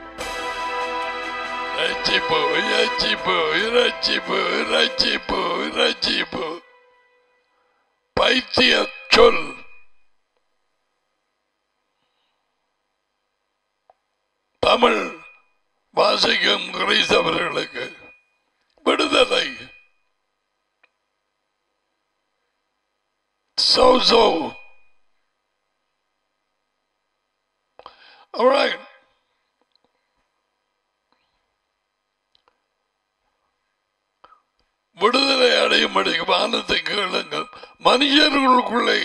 ரட்சிப்பு ரட்சிப்பு ரட்சிப்பு ரட்சிப்பு ரட்சிப்பு பைத்திய சொல் தமிழ் வாசிக்கும் கிறிஸ்தவர்களுக்கு விடுதலை So so. All right. விடுதலை அடையும்படி வானத்தை கேளுங்கள் மனுஷர்களுக்குள்ளே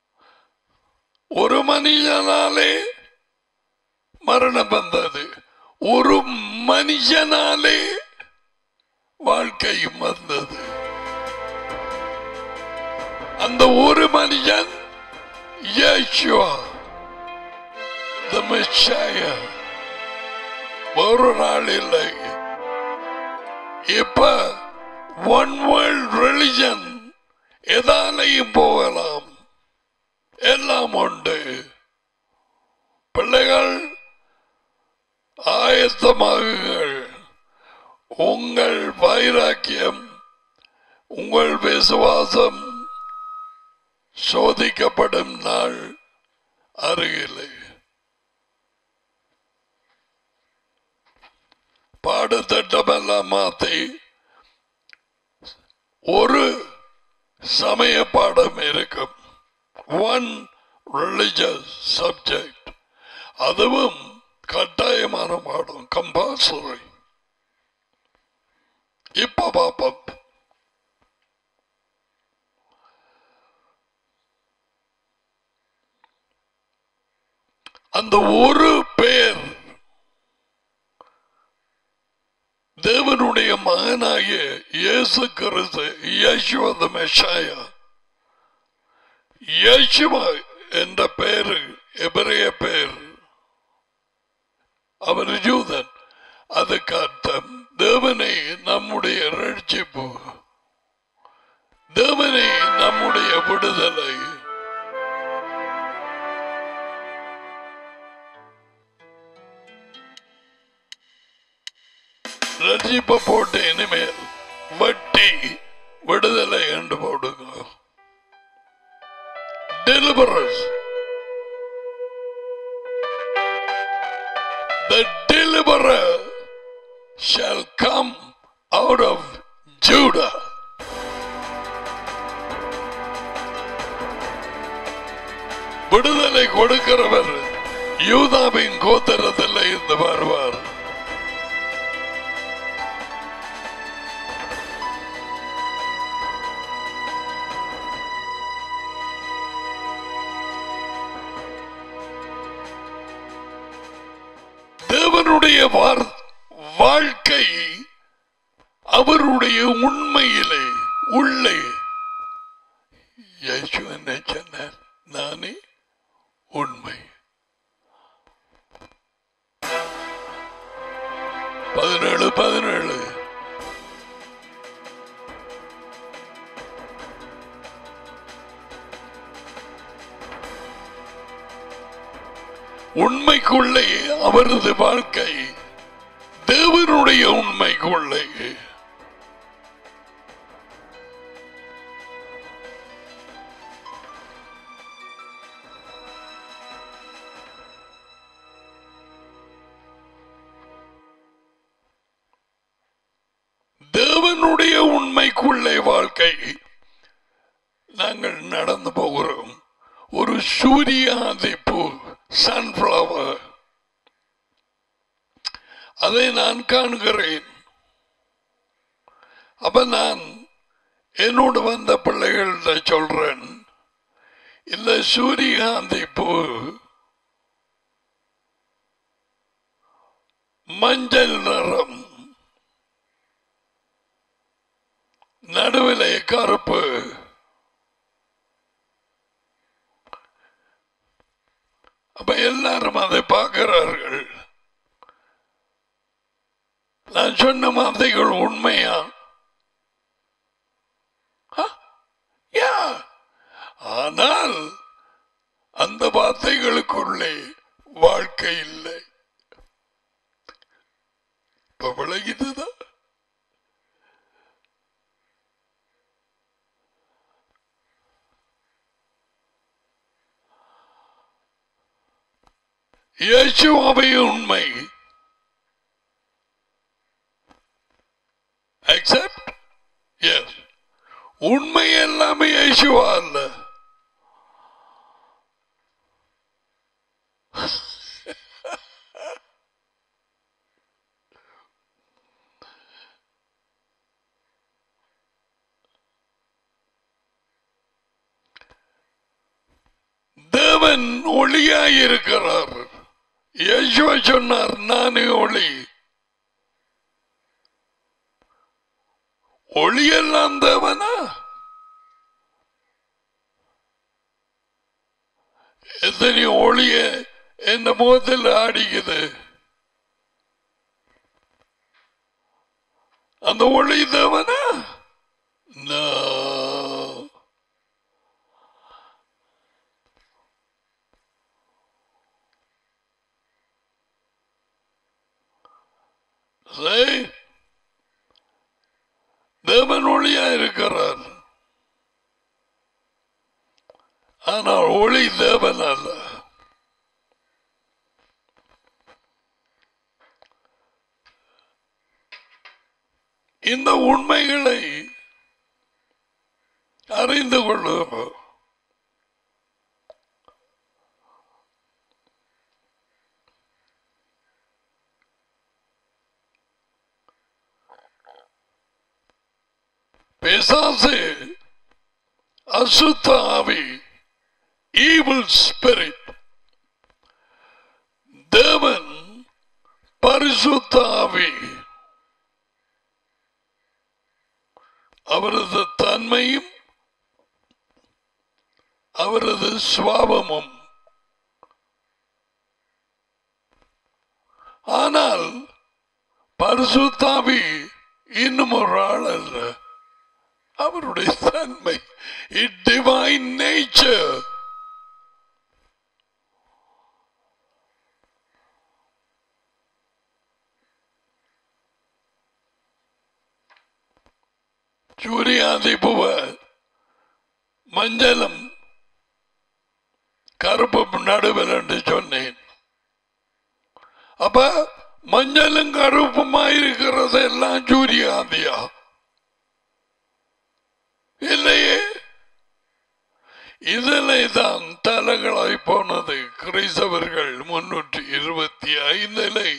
ஒரு மனுஷனாலே மரணம் வந்தது ஒரு மனுஷனாலே வாழ்க்கையும் வந்தது அந்த ஒரு மனுஷன் Yeshua, the Messiah. ஒரு நாள் இல்லை இப்ப ஒன் வேர்ல்ட் ரிலிஜன் எதாலையும் போகலாம் எல்லாம் உண்டு பிள்ளைகள் ஆயத்தமாகுங்கள் உங்கள் வைராக்கியம் உங்கள் விசுவாசம் சோதிக்கப்படும் நாள் அருகிலே பாடத்திட்டமெல்லாம் மாத்தி ஒரு சமய பாடம் இருக்கும் ஒன் ரிலிஜியஸ் சப்ஜெக்ட் அதுவும் கட்டாயமான பாடம் கம்பல்சரி இப்ப பாப்போம் அந்த ஒரு பேர் தேவனுடைய மகனாகிய இயேசு கிறிஸ்து யேசுவத மெஷாயா யேசுவா என்ற பெயர் எபிரேய பெயர் அவர் ஜூதன் அதுக்கு அர்த்தம் தேவனை நம்முடைய ரட்சிப்பு தேவனை நம்முடைய விடுதலை ரட்சிப்ப போட்டு இனிமேல் வட்டி விடுதலை என்று போடுங்க deliverers The deliverer shall come out of Judah. விடுதலை கொடுக்கிறவர் யூதாவின் கோத்தரத்தில் இருந்து வருவார் தேவனுடைய வார்- வாழ்க்கை அவருடைய உண்மையிலே உள்ளே இயேசு என்ன சொன்னார் நானே உண்மை பதினேழு பதினேழு உண்மைக்குள்ளே அவரது வாழ்க்கை தேவனுடைய உண்மைக்குள்ளே தேவனுடைய உண்மைக்குள்ளே வாழ்க்கை நாங்கள் நடந்து போகிறோம் ஒரு சூரியாதிப்பு சன்ஃபிளவர் அதை நான் காண்கிறேன் அப்ப நான் என்னோடு வந்த பிள்ளைகள்கிட்ட சொல்றேன் இந்த சூரியகாந்தி பூ மஞ்சள் நிறம் நடுவிலே கருப்பு அப்ப எல்லாரும் அதை பார்க்கிறார்கள் நான் சொன்ன வார்த்தைகள் உண்மையா ஆ? யா. ஆனால் அந்த வார்த்தைகளுக்குள்ளே வாழ்க்கை இல்லை இப்ப விளங்கிதுதான் இயேசுவாவே உண்மை அக்செப்ட் எஸ் உண்மை எல்லாமே இயேசுவா அல்ல தேவன் ஒளியாயிருக்கிறார் யேசுவ சொன்னார் நானே ஒளி ஒளியெல்லாம் தேவனா எத்தனை ஒளிய என் முகத்தில் அடிக்குது அந்த ஒளி தேவனா No. See? தேவன் ஒளியா இருக்கிறார் ஆனால் ஒளி தேவன் அல்ல இந்த உண்மைகளை அறிந்து கொள்ளுங்கள் பிசாசு அசுத்த ஆவி ஈவில் ஸ்பிரிட் தேவன் பரிசுத்த ஆவி அவரது தன்மையும் அவரது சுவாபமும் ஆனால் பரிசுத்தாவி இன்னும் ஒரு ஆள் அல்ல அவருடைய தன்மை இட் டிவைன் நேச்சர் சூரியாதிபுவ மஞ்சளும் கருப்பு நடுவில் என்று சொன்னேன் அப்ப மஞ்சளும் கருப்புமா இருக்கிறது எல்லாம் சூரியாந்தியா இல்லையே இதிலே தான் தலைகளாய் போனது கிறிஸ்தவர்கள் முன்னூற்றி இருபத்தி ஐந்திலே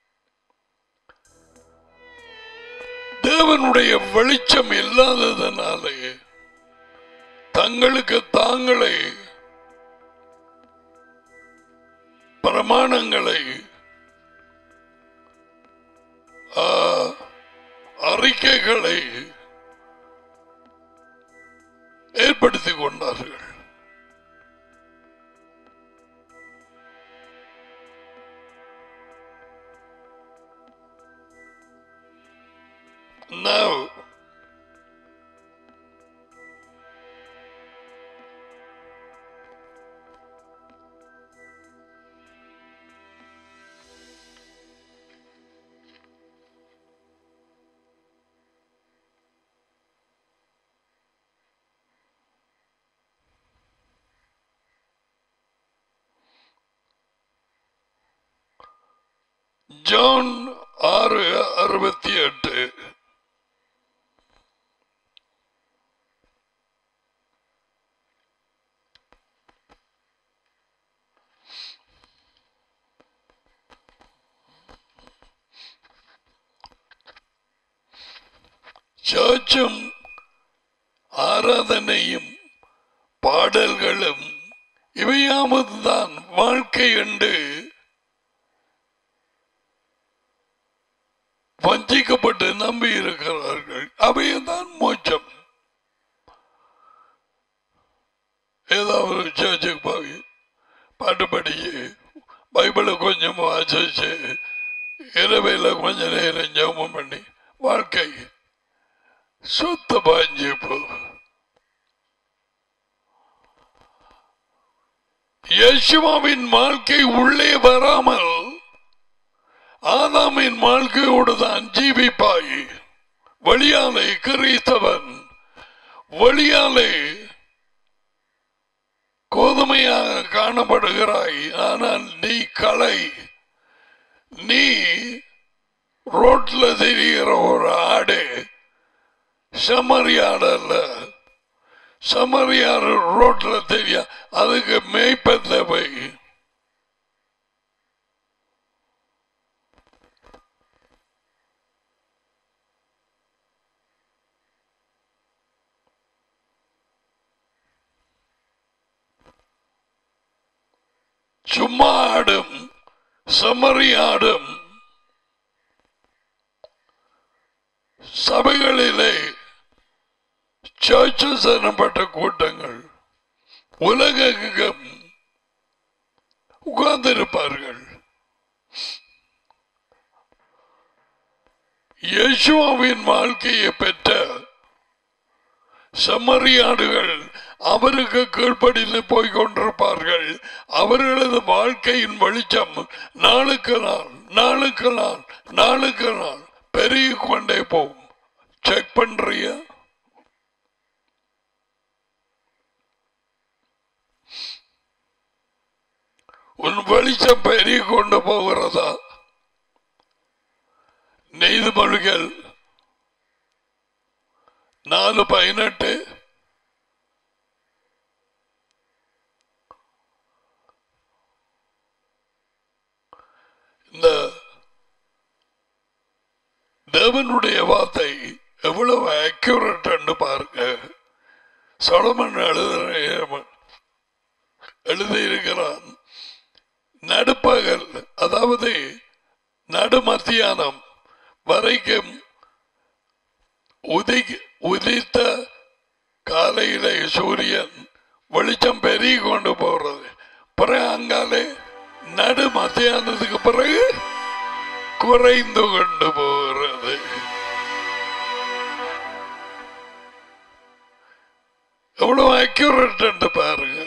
தேவனுடைய வெளிச்சம் இல்லாததனாலே தங்களுக்கு தாங்களே பிரமாணங்களை ஆ, அறிக்கைகளை ஏற்படுத்திக் கொண்டார்கள் Now, ஜான் ஆறு அறுபத்தி எட்டு சர்ச்சும் ஆராதனையும் பாடல்களும் இவையாவதுதான் வாழ்க்கை என்று வஞ்சிக்கப்பட்டு நம்பி இருக்கிறார்கள் அவையதான் மோட்சம் ஏதாவது ஒரு சர்ச்சுக்கு போய் பாட்டு படிச்சு பைபிளை கொஞ்சம் வாசிச்சு இரவையில் கொஞ்ச நேரம் ஜெபம் பண்ணி வாழ்க்கை சுத்த பாஞ்சு போ யேசுவாவின் வாழ்க்கை உள்ளே வராமல் ஆதாமின் வாழ்க்கையோடு தான் ஜீவிப்பாய் வழியாலே கிறிஸ்தவன் வழியாலே கோதுமையாக காணப்படுகிறாய் ஆனால் நீ களை நீ ரோட்ல தெரிகிற ஒரு ஆடு செம்மறியாடு அல்ல செம்மறியாடு ரோட்ல தெரிய அதுக்கு மேய்ப்ப தேவை சும்மா ஆடும் செம்மறியாடும் சபைகளிலே சர்ச்சஸ் எனப்பட்ட கூட்டங்கள் உலகெங்கும் உட்கார்ந்திருப்பார்கள் யேசுவாவின் வாழ்க்கையை பெற்ற செம்மறியாடுகள் அவருக்கு கீழ்ப்படிந்து போய் கொண்டிருப்பார்கள் அவர்களது வாழ்க்கையின் வெளிச்சம் நாளுக்கு நாள் நாளுக்கு நாள் நாளுக்கு நாள் பெருகிக் கொண்டே போகும் செக் பண்றிய உன் வெளிச்சம் பெருகிக் கொண்டு போகிறதா நீதிமொழிகள் நாலு பதினெட்டு இந்த தேவனுடைய வார்த்தை எவ்வளவு அக்யூரட் பாருங்க சொலமன் எழுத எழுதியிருக்கிறான் நடுப்பகல் அதாவது நடுமத்தியானம் வரைக்கும் உதி உதித்த காலையிலே சூரியன் வெளிச்சம் பெருகி கொண்டு போறது பிறகு அங்காலே நடு மத்தியானத்துக்கு பிறகு குறைந்து கொண்டு போகிறது எவ்வளவு அக்யூரேட் பாருங்க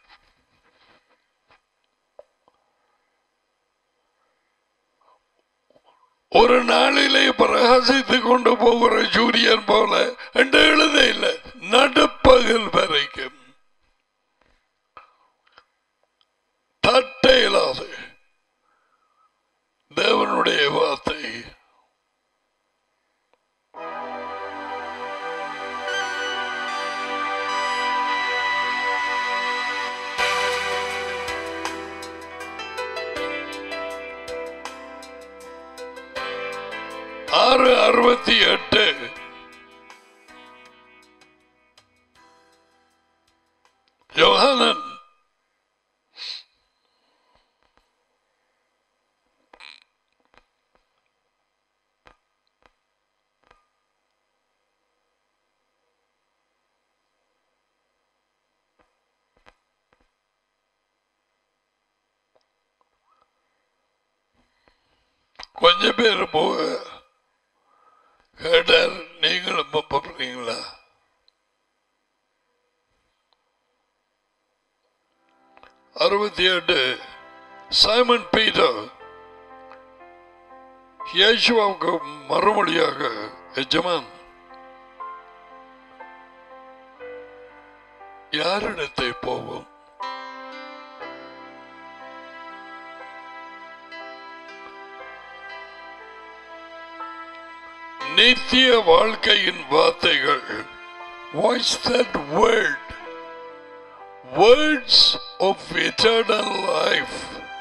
ஒரு நாளிலே பிரகாசித்துக் கொண்டு போகிற சூரியன் போல என்று எழுத இல்லை நடுப்பகல் வரைக்கும் தட்ட இயலாது தேவனுடைய வார்த்தை ஆறு அறுபத்தி எட்டு யோகானன் கொஞ்சம் பேர் போக கேட்டார் நீங்களும் போறீங்களா அறுபத்தி எட்டு சைமன் பீட்டர் இயேசுவாவுக்கு மறுமொழியாக எஜமான் யாரிடத்தை போவோம் நித்திய வாழ்க்கையின் வார்த்தைகள் voice that word words of eternal life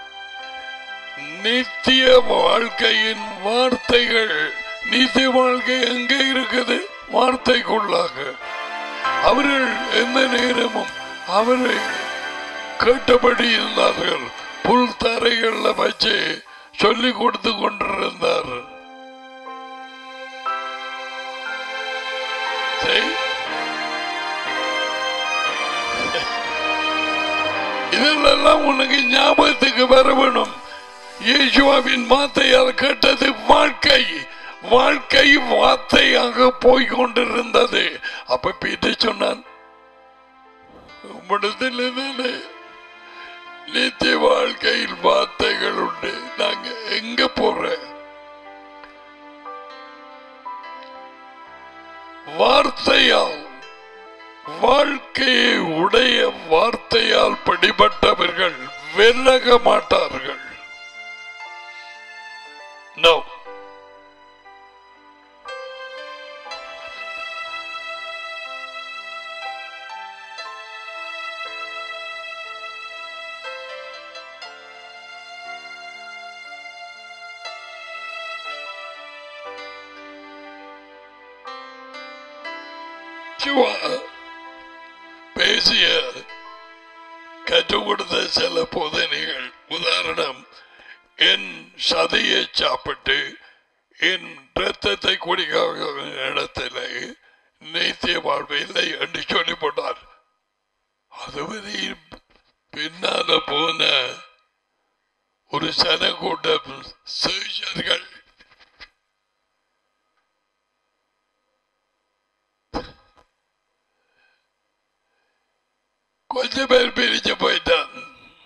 நித்திய வாழ்க்கையின் வார்த்தைகள் நித்திய வாழ்க்கை எங்கே இருக்குது வார்த்தைக்குள்ளாக அவர்கள் எந்த நேரமும் அவரை கேட்டபடி இருந்தார்கள் புல் தரைகள்ல வச்சு சொல்லி கொடுத்து கொண்டிருந்தார் சரி. இதெல்லாம் உனக்கு ஞாபகத்துக்கு வர வேணும் இயேசுவாவின் வார்த்தையால் கேட்டது வாழ்க்கை வாழ்க்கை வார்த்தையாக போய் கொண்டிருந்தது அப்ப பீட்டு சொன்னான் உம்மிடத்தில் என்னென்ன நித்திய வாழ்க்கையில் வார்த்தைகள் உண்டு நாங்க எங்க போறேன் வார்த்தையால் வாழ்க்கையை உடைய வார்த்தையால் பிடிபட்டவர்கள் விலக மாட்டார்கள் No. சிவா பேசிய கற்றுக் கொடுத்த சில போதனைகள் உதாரணம் என் சதையை சாப்பிட்டு என் இரத்தத்தை குடிக்க இடத்திலே நித்திய வாழ்வு இல்லை என்று சொல்லி போட்டார் அதுவரை பின்னால போன ஒரு சனக்கூட்டம் சேஷர்கள் கொஞ்சம் பேர் பிரிச்சு போயிட்டான்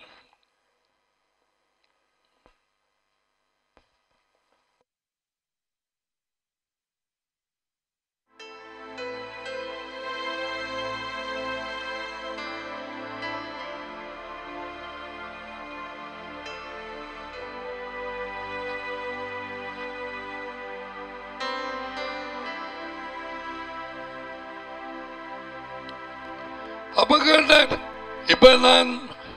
அப்ப கேட்டார் இப்ப நான்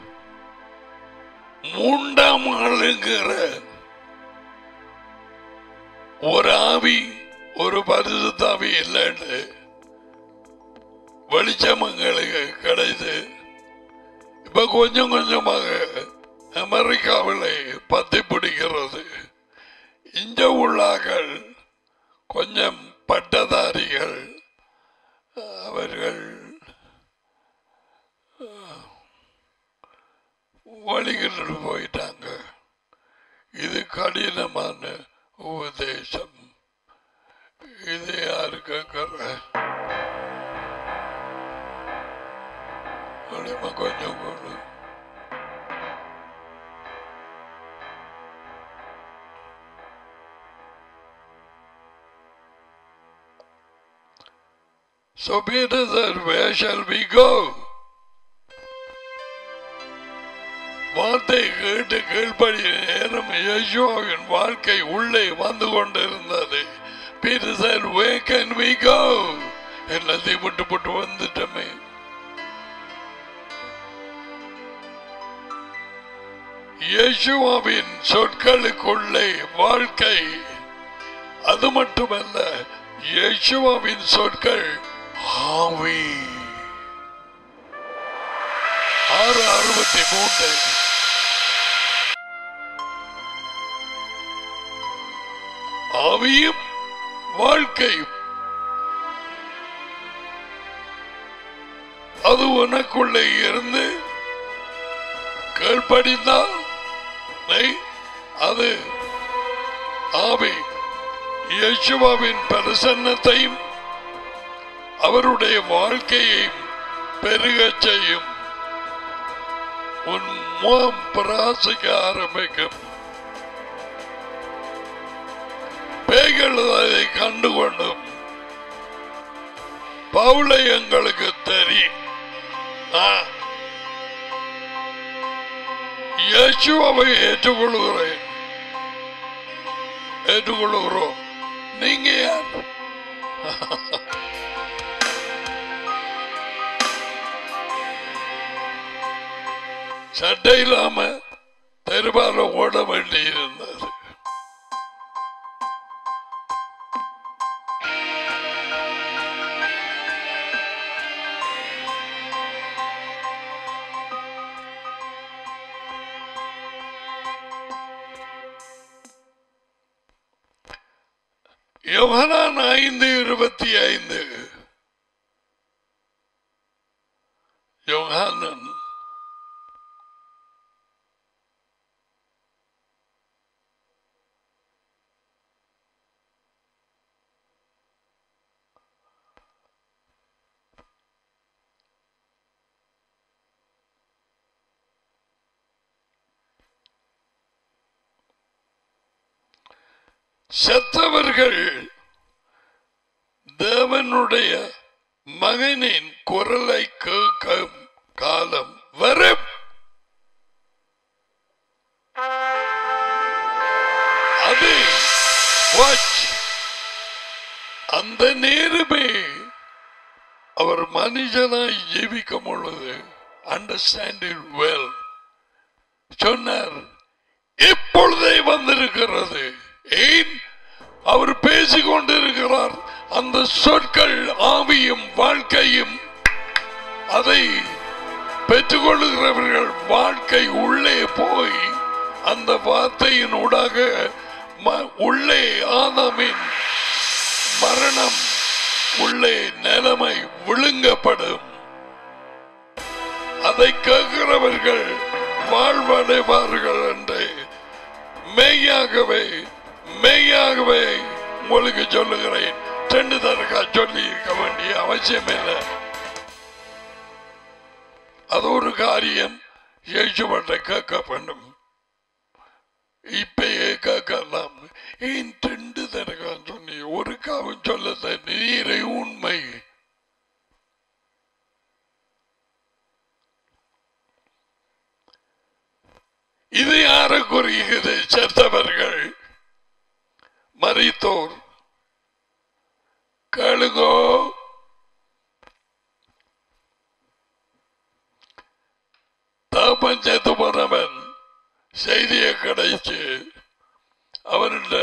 மூன்றாம் ஆளுங்கிற ஒரு ஆவி ஒரு பரிசுத்தாவி இல்லைன்னு வெளிச்சம் எங்களுக்கு கிடைது இப்ப கொஞ்சம் கொஞ்சமாக அமெரிக்காவில் பத்தி பிடிக்கிறது இங்க உள்ளார்கள் கொஞ்சம் பட்டதாரிகள் அவர்கள் வழிகிட்டு போயிட்டாங்க இது கடினமான உபதேசம் இது யாரு கேட்கற வலிமை கொஞ்சம் கொடு So Peter said, Where shall we go? வார்த்தை கேட்டு கீழ்ப்படி நேரம் யேசுவின் வாழ்க்கை உள்ளே வந்து கொண்டிருந்தது Peter said, Where can we go? எல்லாத்தையும் விட்டு போட்டு வந்துட்டோமே இயேசுவாவின் சொற்களுக்குள்ளே வாழ்க்கை அது மட்டுமல்ல இயேசுவாவின் சொற்கள் ஆவி ஆறு அறுபத்தி மூன்று ஆவியும் வாழ்க்கையும் அது உனக்குள்ளே இருந்து கீழ்ப்படிந்தால் நீ அது ஆவி யேசுவாவின் பிரசன்னத்தையும் அவருடைய வாழ்க்கையை பெருகச் செய்யும் உன் முகம் பிரகாசிக்க ஆரம்பிக்கும் பேய்கள் அதை கண்டுகொண்டும் பவுளை எங்களுக்கு தெரியும் ஆ. இயேசுவை ஏற்றுக்கொள்கிறேன் ஏற்றுக்கொள்கிறோம் நீங்க யார் சட்டை இல்லாம தெருவால ஓட வேண்டி இருந்தது யோகனான் ஐந்து இருபத்தி ஐந்து யோகானன் செத்தவர்கள் தேவனுடைய மகனின் குரலை கேட்கும் காலம் வரும் அது watch. அந்த நேரமே அவர் மனுஷனாய் ஜீவிக்கும் பொழுது அண்டர்ஸ்டாண்ட் இட் வெல் சொன்னார் இப்பொழுதே வந்திருக்கிறது ஏன் அவர் பேசிக் கொண்டிருக்கிறார் அந்த சொற்கள் ஆவியும் வாழ்க்கையும் அதை பெற்றுக்கொள்ளுகிறவர்கள் வாழ்க்கை உள்ளே போய் அந்த வார்த்தையின் ஊடாக ம- உள்ளே ஆதாமின் மரணம் உள்ளே நிலைமை விழுங்கப்படும் அதை கேட்கிறவர்கள் வாழ்வடைவார்கள் என்று மெய்யாகவே மெய்யாகவே உங்களுக்கு சொல்லுகிறேன் ரெண்டு தரக்கா சொல்லி இருக்க வேண்டிய அவசியம் இல்லை அது ஒரு காரியம் இயேசுவட்ட கேட்க வேண்டும் இப்பயே கேட்கலாம் ஏன் ரெண்டு தரக்கா சொன்னி ஒரு காவும் சொல்ல நீரை உண்மை இது யாரை குறிக்கிறது செத்தவர்கள் மறித்தோர் கேளுங்கோ தாப்பன் செத்து போனவன் செய்தியை கிடைச்சு அவன்கிட்ட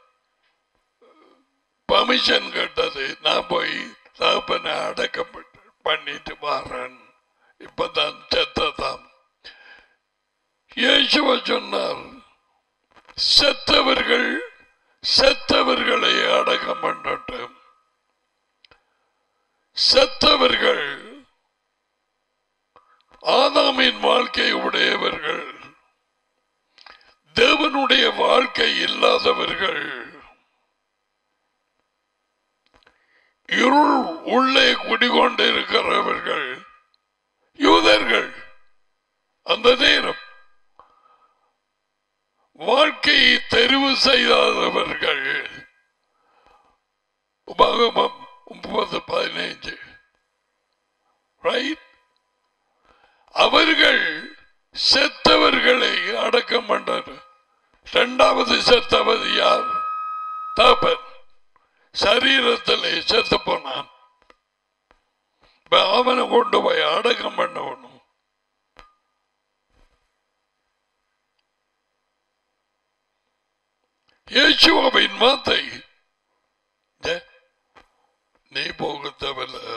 பர்மிஷன் கேட்டது நான் போய் தகப்பனை அடக்கப்பட்டு பண்ணிட்டு வாரேன் இப்பதான் செத்ததான் இயேசுவ சொன்னார் செத்தவர்கள் செத்தவர்களை அடக்கம் பண்ணட்டும் செத்தவர்கள் ஆதாமின் வாழ்க்கை உடையவர்கள் தேவனுடைய வாழ்க்கை இல்லாதவர்கள் இருள் உள்ளே குடிகொண்டிருக்கிறவர்கள் யூதர்கள் அந்த நேரம் வாழ்க்கையை தெரிவு செய்யாதவர்கள் உபகமம் முப்பது பதினைஞ்சு ரைட் அவர்கள் செத்தவர்களை அடக்கம் பண்ணார் இரண்டாவது செத்தவர் யார் தாப்பன் சரீரத்திலே செத்து போனான் இப்ப அவனை கொண்டு போய் அடக்கம் பண்ணணும் இயேசுவின் வார்த்தை ஏ, நீ போக தேவையில்ல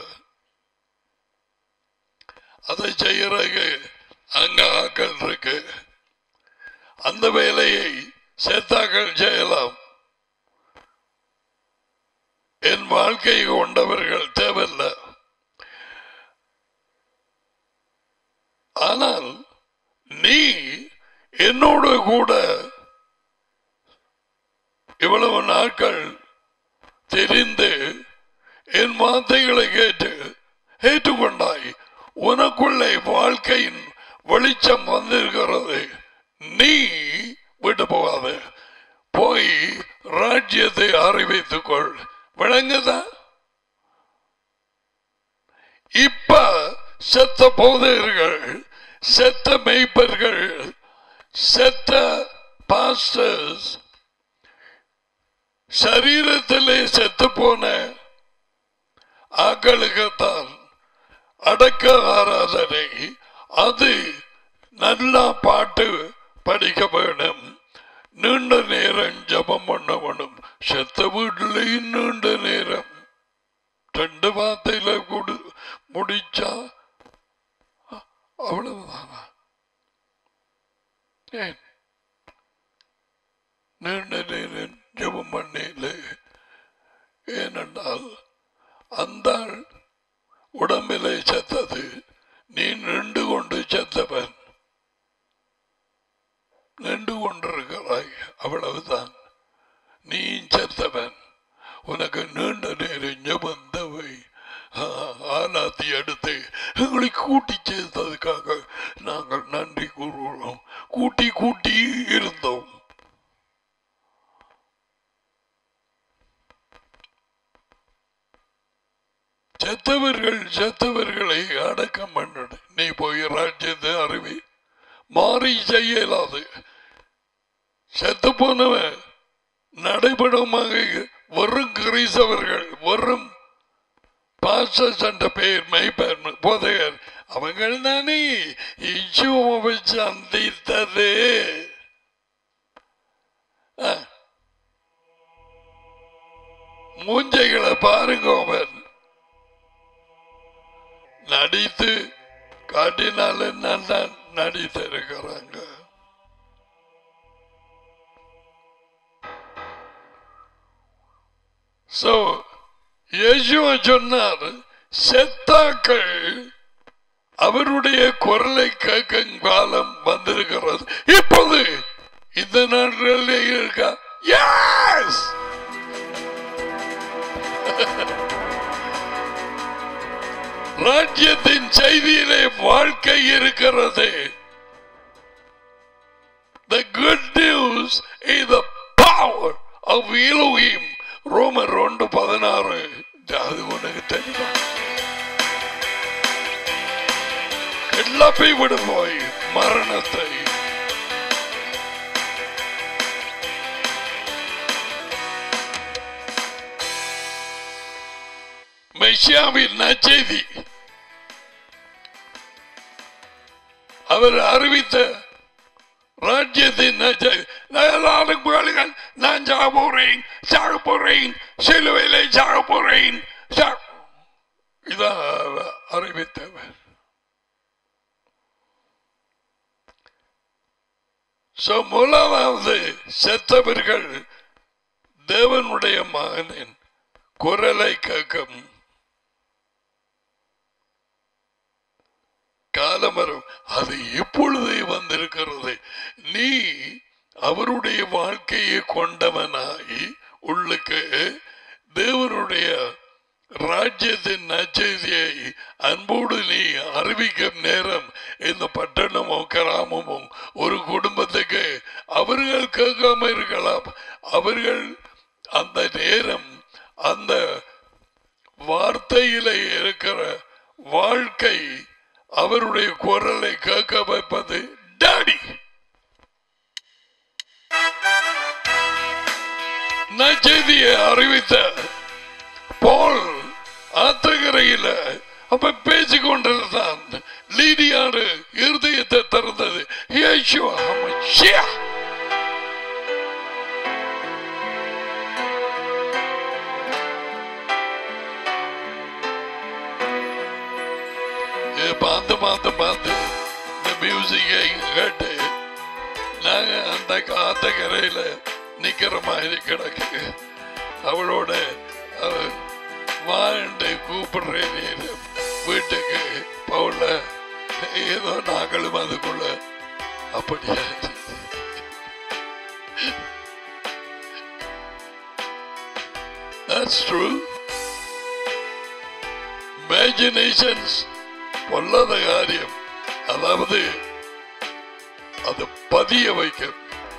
அதை செய்யறதுக்கு அங்க ஆக்கள் இருக்கு அந்த வேலையை சேத்தாக்கள் செய்யலாம் என் வாழ்க்கையை கொண்டவர்கள் தேவையில்லை ஆனால் நீ என்னோடு கூட இவ்வளவு நாட்கள் தெரிந்து என் வார்த்தைகளை கேட்டு ஏற்றுக்கொண்டாய் உனக்குள்ளே வாழ்க்கையின் வெளிச்சம் வந்திருக்கிறது நீ விட்டு போகாத போய் ராஜ்யத்தை அறிவித்துக் கொள் விளங்குதா இப்ப செத்த போதையர்கள் செத்த மெய்ப்பர்கள் செத்த பாஸ்டர்ஸ் சரீரத்திலே செத்து போன ஆக்களுக்குத்தான் அடக்க ஆராதனை அது நல்லா பாட்டு படிக்க வேணும் நீண்ட நேரம் ஜபம் பண்ண வேணும் செத்த வீட்டிலையும் நீண்ட நேரம் ரெண்டு வார்த்தையில கொடு முடிச்சா அ- அவ்வளவுதானா ஏன் நீண்ட நேரம் ஜபம் பண்ணல ஏனென்றால் அந்த ஆள் உடம்பிலே செத்தது நீ நின்று கொண்டு செத்தவன் நின்று கொண்டிருக்கிறாய் அவ்வளவுதான் நீ செத்தவன் உனக்கு நீண்ட நேரம் ஜபம் தேவை ஆ, ஆலாத்தி எடுத்து எங்களை கூட்டி சேர்த்ததுக்காக நாங்கள் நன்றி கூறுகிறோம் கூட்டி கூட்டி இருந்தோம் செத்தவர்கள் செத்தவர்களை அடக்கம் பண்ணடு நீ போய் ராஜ்யத்தை அறிவி மாறி செய்யலாது செத்து போனவன் நடைபெறமாக வெறும் கிரீசவர்கள் வெறும் பாஸ்டர்ஸ் என்ற பெயர் மெய்பெயர் போதையர் அவங்கள் தானே இச்சுவ வச்சு அந்தித்தது ஆ. மூஞ்சைகளை பாருங்க அவன் நடித்து காட்டினால நல்லா நடித்திருக்கிறாங்க சோ இயேசுவ சொன்னார் செத்தாக்கள் அவருடைய குரலை கேட்கும் காலம் வந்திருக்கிறது இப்போது இந்த நாட்களில் இருக்கா Yes! ராஜ்யத்தின் செய்தியிலே வாழ்க்கை இருக்கிறது The good news is the power of Elohim. ரோமர் ரெண்டு பதினாறு அது உனக்கு தெரியுமா கிளப்பி விடு போய் மரணத்தை மெஷியாவின் நச்செய்தி அவர் அறிவித்த ராஜ்யத்தின் நச்செய்தி நான் எல்லாரும் கேளுங்கள் நான் சாக போறேன் சாக போறேன் சிலுவையிலே சாக போறேன் சா- இதான் அறிவித்தவர் So, முதலாவது செத்தவர்கள் தேவனுடைய மகனின் குரலை கேட்கும் காலம் வரும் அது இப்பொழுதே வந்திருக்கிறது நீ அவருடைய வாழ்க்கையை கொண்டவனாய் உள்ளுக்கு தேவனுடைய ராஜ்யத்தின் நச்செய்தியை அன்போடு நீ அறிவிக்கும் நேரம் இந்த பட்டணமும் கிராமமும் ஒரு குடும்பத்துக்கு அவர்கள் கேட்காம இருக்கலாம் அவர்கள் அந்த நேரம் அந்த வார்த்தையில இருக்கிற வாழ்க்கை அவருடைய குரலை கேட்க வைப்பது டாடி நச்செய்தியை அறிவித்த போல் ஆத்தகரையில அப்ப பேசிக் கொண்டிருந்தான் லீடியாரு இருதயத்தை திறந்தது இயேசுவா, மஷியா. ஏ, பார்த்து பார்த்து பார்த்து இந்த மியூசிக்கை கேட்டு நாங்க அந்த காத்தக்கரையில நிக்கிற மாதிரி கிடக்கு அவளோட அவ வாழ்ந்து கூப்பிடுறேன் நீ வீட்டுக்கு பவுல ஏதோ நாங்களும் அதுக்குள்ள அப்படியா That's true. Imaginations பொல்லாத காரியம் அதாவது அது பதிய வைக்கும்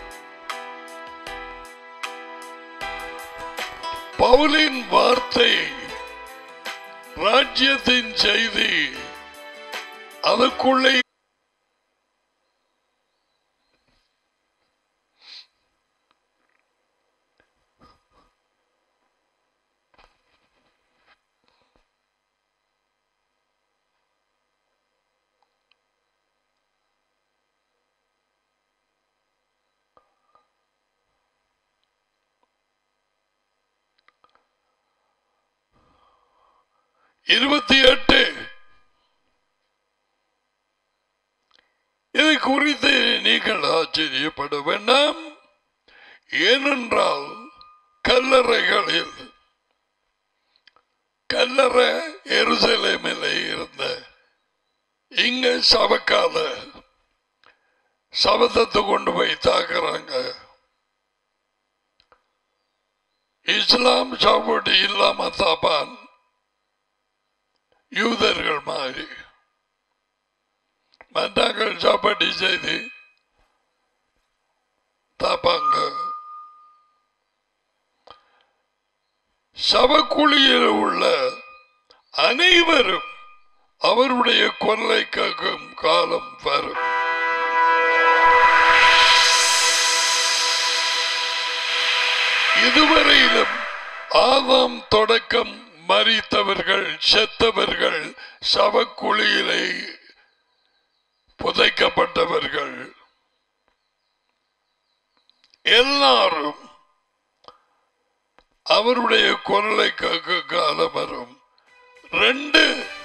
பவுலின் வார்த்தை ராஜ்யத்தின் செய்தி அதுக்குள்ளே இருபத்தி எட்டு இதை குறித்து நீங்கள் ஆச்சரியப்பட வேண்டாம் ஏனென்றால் கல்லறைகளில் கல்லறை எருசலேமில் இருந்த இங்க சபக்கால சபதத்தை கொண்டு போய் தாக்குறாங்க இஸ்லாம் சாப்பாடு இல்லாம தாப்பான் யூதர்கள் மாதிரி மற்றாக்கள் சாப்பாடு செய்து தாப்பாங்க சபக்குழியில் உள்ள அனைவரும் அவருடைய கொல்லை கேட்கும் காலம் வரும் இதுவரையிலும் ஆதாம் தொடக்கம் மறித்தவர்கள் செத்தவர்கள் சவக்குழியிலே புதைக்கப்பட்டவர்கள் எல்லாரும் அவருடைய குரலை கேட்க காலம் வரும் ரெண்டு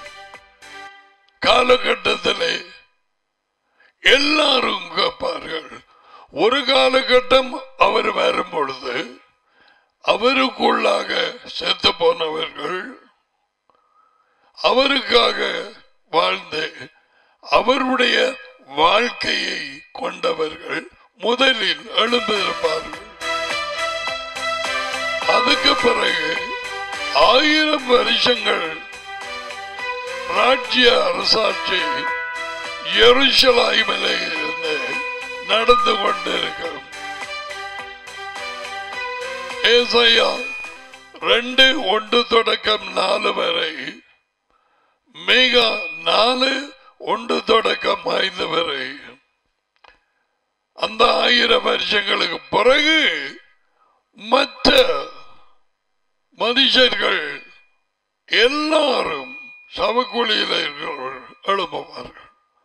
காலகட்டத்திலே எல்லாரும் கேட்பார்கள் ஒரு காலகட்டம் அவர் வரும் பொழுது அவருக்குள்ளாக செத்து போனவர்கள் அவருக்காக வாழ்ந்து அவருடைய வாழ்க்கையை கொண்டவர்கள் முதலில் எழுந்திருப்பார்கள் அதுக்கு பிறகு ஆயிரம் வருஷங்கள் ராஜ்ய அரசாட்சி எருசலாய்மலை இருந்து நடந்து கொண்டிருக்கும் ஏசையா ரெண்டு ஒன்று தொடக்கம் நாலு வரை மேகா நாலு ஒன்று தொடக்கம் ஐந்து வரை அந்த ஆயிரம் வருஷங்களுக்கு பிறகு மற்ற மனுஷர்கள் எல்லாரும் சவக்குழியில் இருக்கிறவர்கள் எழுப்புவார்கள்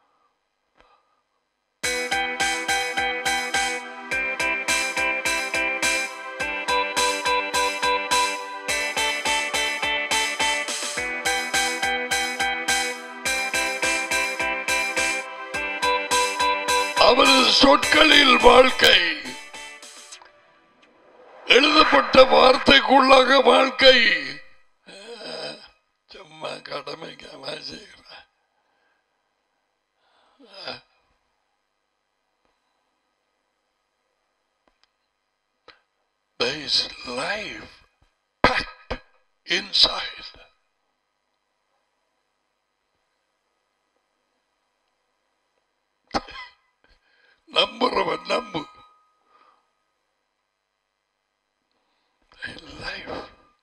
அவரது சொற்களில் வாழ்க்கை எழுதப்பட்ட வார்த்தைக்குள்ளாக வாழ்க்கை சும்மா கடமைக்கு வாசிக்கிறேன் There is life packed inside. நம்புறவன் நம்பு life.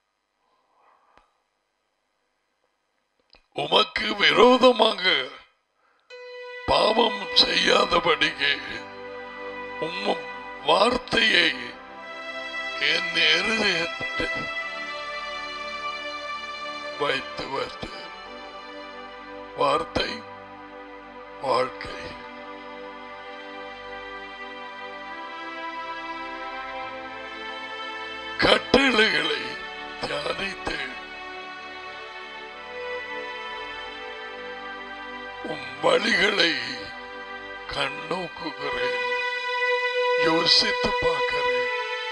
உமக்கு விரோதமாக பாவம் செய்யாதபடிக்கு உம் வார்த்தையை என் இருதயத்தில் வைத்து வைத்து வார்த்தை வாழ்க்கை கட்டளைகளை தியானித்து உம் வழிகளை கண்ணோக்குகிறேன் யோசித்து பார்க்கிறேன்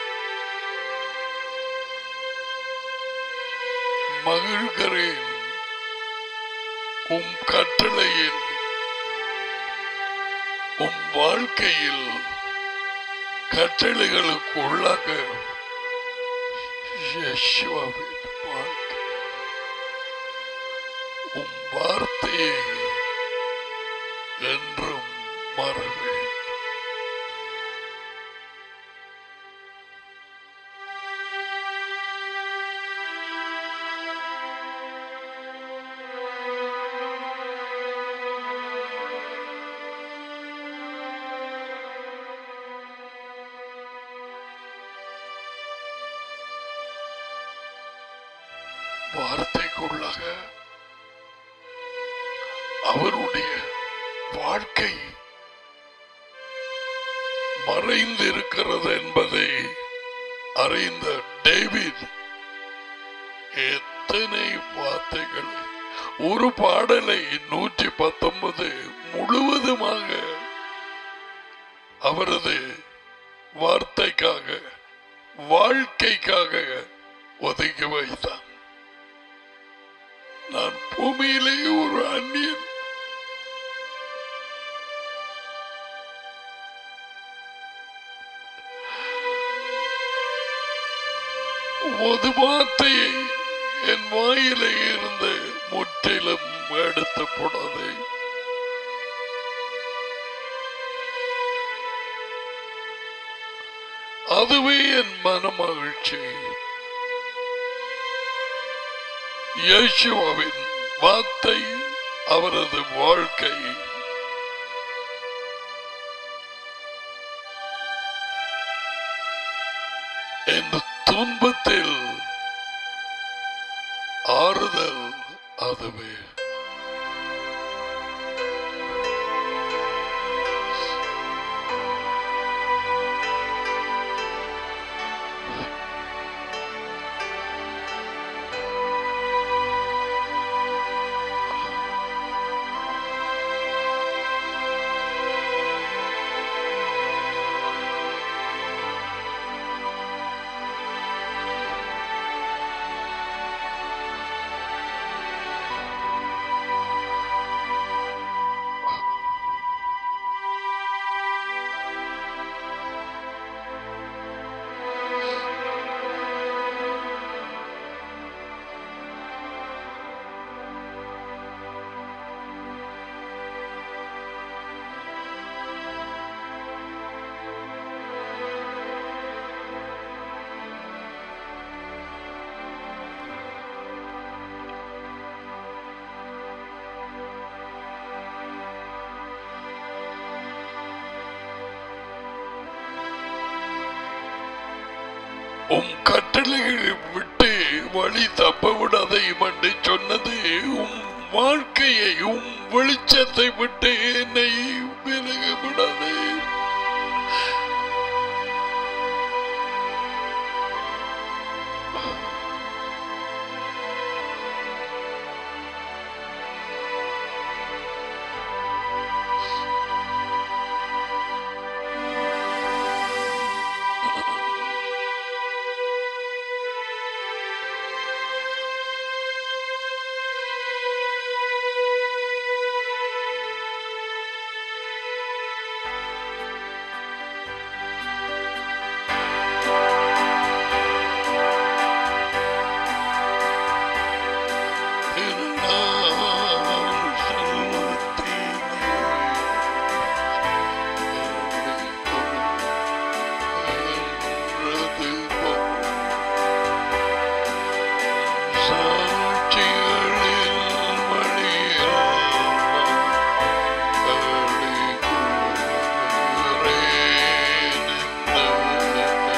மகிழ்கிறேன் உம் கட்டளையில் உம் வாழ்க்கையில் கட்டளைகளுக்கு உள்ளாக யெஷுவாவின் வாழ்க்கை உம் வார்த்தையை என்றும் மறவேன் வார்த்தைக்குள்ளாக அவருடைய வாழ்க்கை மறைந்திருக்கிறது என்பதை அறிந்த டேவிட் எத்தனை வார்த்தைகள் ஒரு பாடலை நூற்றி பத்தொன்பது முழுவதுமாக அவரது வார்த்தைக்காக வாழ்க்கைக்காக ஒதுக்கி வைத்தான் நான் பூமியிலே ஒரு அந்நியன் ஒரு வார்த்தையை என் வாயிலே இருந்து முற்றிலும் எடுத்து போடாதே அதுவே என் மன மகிழ்ச்சி இயேசுவின் வார்த்தை அவரது வாழ்க்கை என் துன்பத்தில் ஆறுதல் அதுவே உம் கட்டளைகளை விட்டு வழி தப்ப விடாதையும் என்று சொன்னது உம் வாழ்க்கையை உம் வெளிச்சத்தை விட்டு என்னை விலக விடாதே திருநாள் செல்வத்திலே என்றது போல் சாட்சிகளில் வழியாக களி கூறுகிறேன் இந்த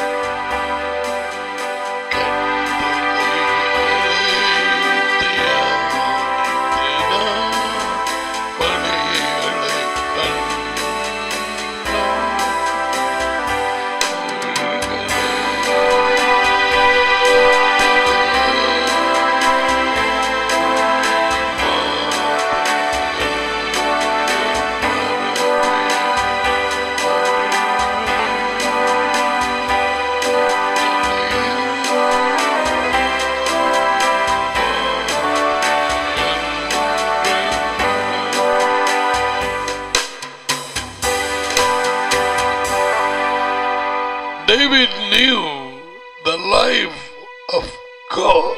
David knew the life of God.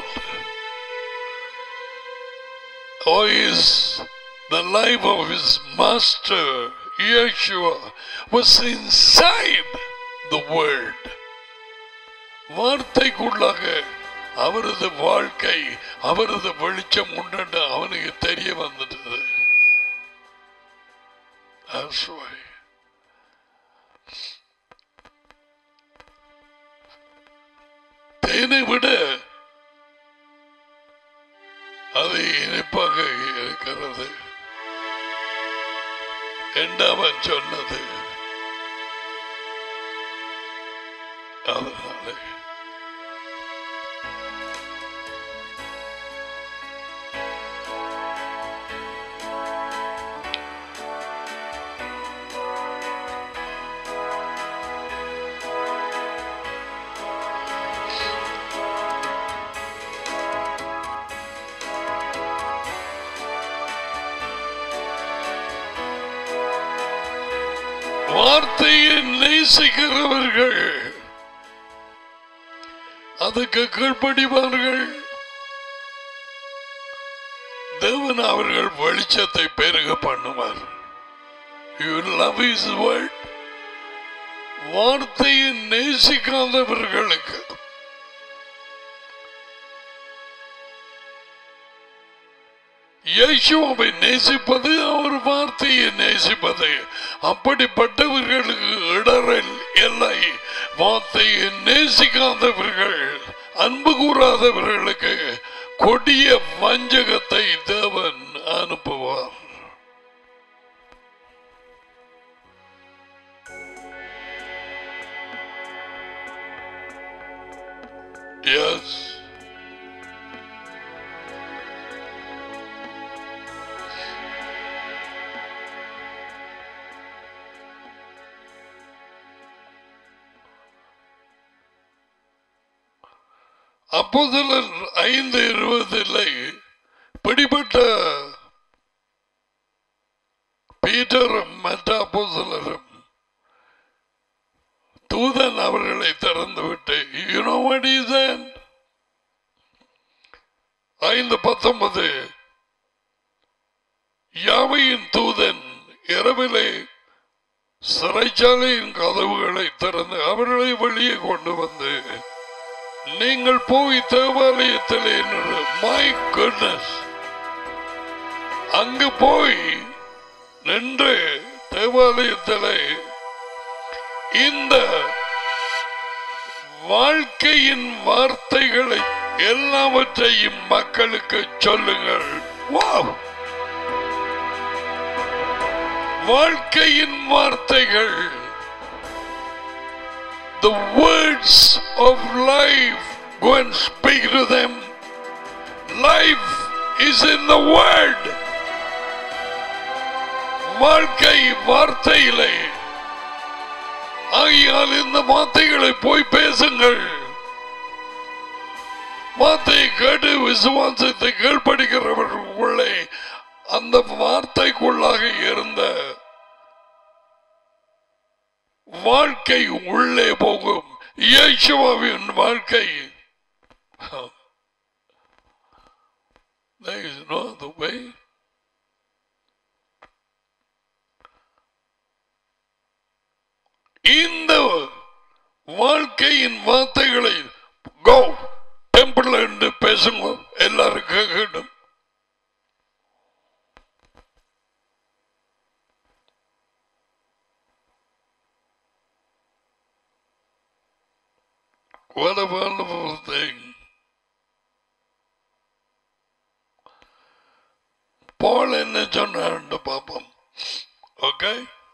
Or is the life of his master, Yeshua, was inside the word. வார்த்தைக்குள்ளாக அவரது வாழ்க்கை அவரது வெளிச்சம் உண்டு அவனுக்கு தெரிய வந்துட்டது That's why. தேனை விட அது இனிப்பாக இருக்கிறது என்று அவன் சொன்னது அதனாலே வார்த்தையை நேசிக்கிறவர்கள் அதுக்கு கீழ்ப்படிவார்கள் தேவன் அவர்கள் வெளிச்சத்தை பெருக பண்ணுவார் யூ லவ் இஸ் வேர்ட் வார்த்தையை நேசிக்காதவர்களுக்கு இயேசுவை நேசிப்பது அவர் வார்த்தையை நேசிப்பது அப்படிப்பட்டவர்களுக்கு இடரல் இல்லை வார்த்தையை நேசிக்காதவர்கள் அன்பு கூறாதவர்களுக்கு கொடிய வஞ்சகத்தை தேவன் அனுப்புவார் Yes. அப்போதலர் ஐந்து இருபதில்லை பிடிபட்ட பீட்டரும் மற்ற அப்போதலரும் தூதன் அவர்களை திறந்துவிட்டு யூனோவடிசன் ஐந்து பத்தொன்பது யாவையின் தூதன் இரவிலே சிறைச்சாலையின் கதவுகளை திறந்து அவர்களை வெளியே கொண்டு வந்து நீங்கள் போய் தேவாலயத்தில் மை குட்னஸ் அங்கு போய் நின்று தேவாலயத்தில் இந்த வாழ்க்கையின் வார்த்தைகளை எல்லாவற்றையும் மக்களுக்கு சொல்லுங்கள் வாவ் வாழ்க்கையின் வார்த்தைகள் the words of life go and speak to them life is in the word வாழ்க்கை வார்த்தையிலே ஆகையால் இந்த வார்த்தைகளை போய் பேசுங்கள் வார்த்தையை கேட்டு விசுவாசத்தை கீழ்ப்படுகிறவர்களுக்குள்ளே அந்த வார்த்தைக்குள்ளாக இருந்த வாழ்க்கை உள்ளே போகும் இயேசுவாவின் வாழ்க்கை There is no other way. இந்த வாழ்க்கையின் வார்த்தைகளை கோ டெம்பிள் என்று பேசுங்க எல்லாரும் கேட்கட்டும் What a wonderful thing. பால் என்ன சொன்னார்னு பார்ப்போம் ஓகே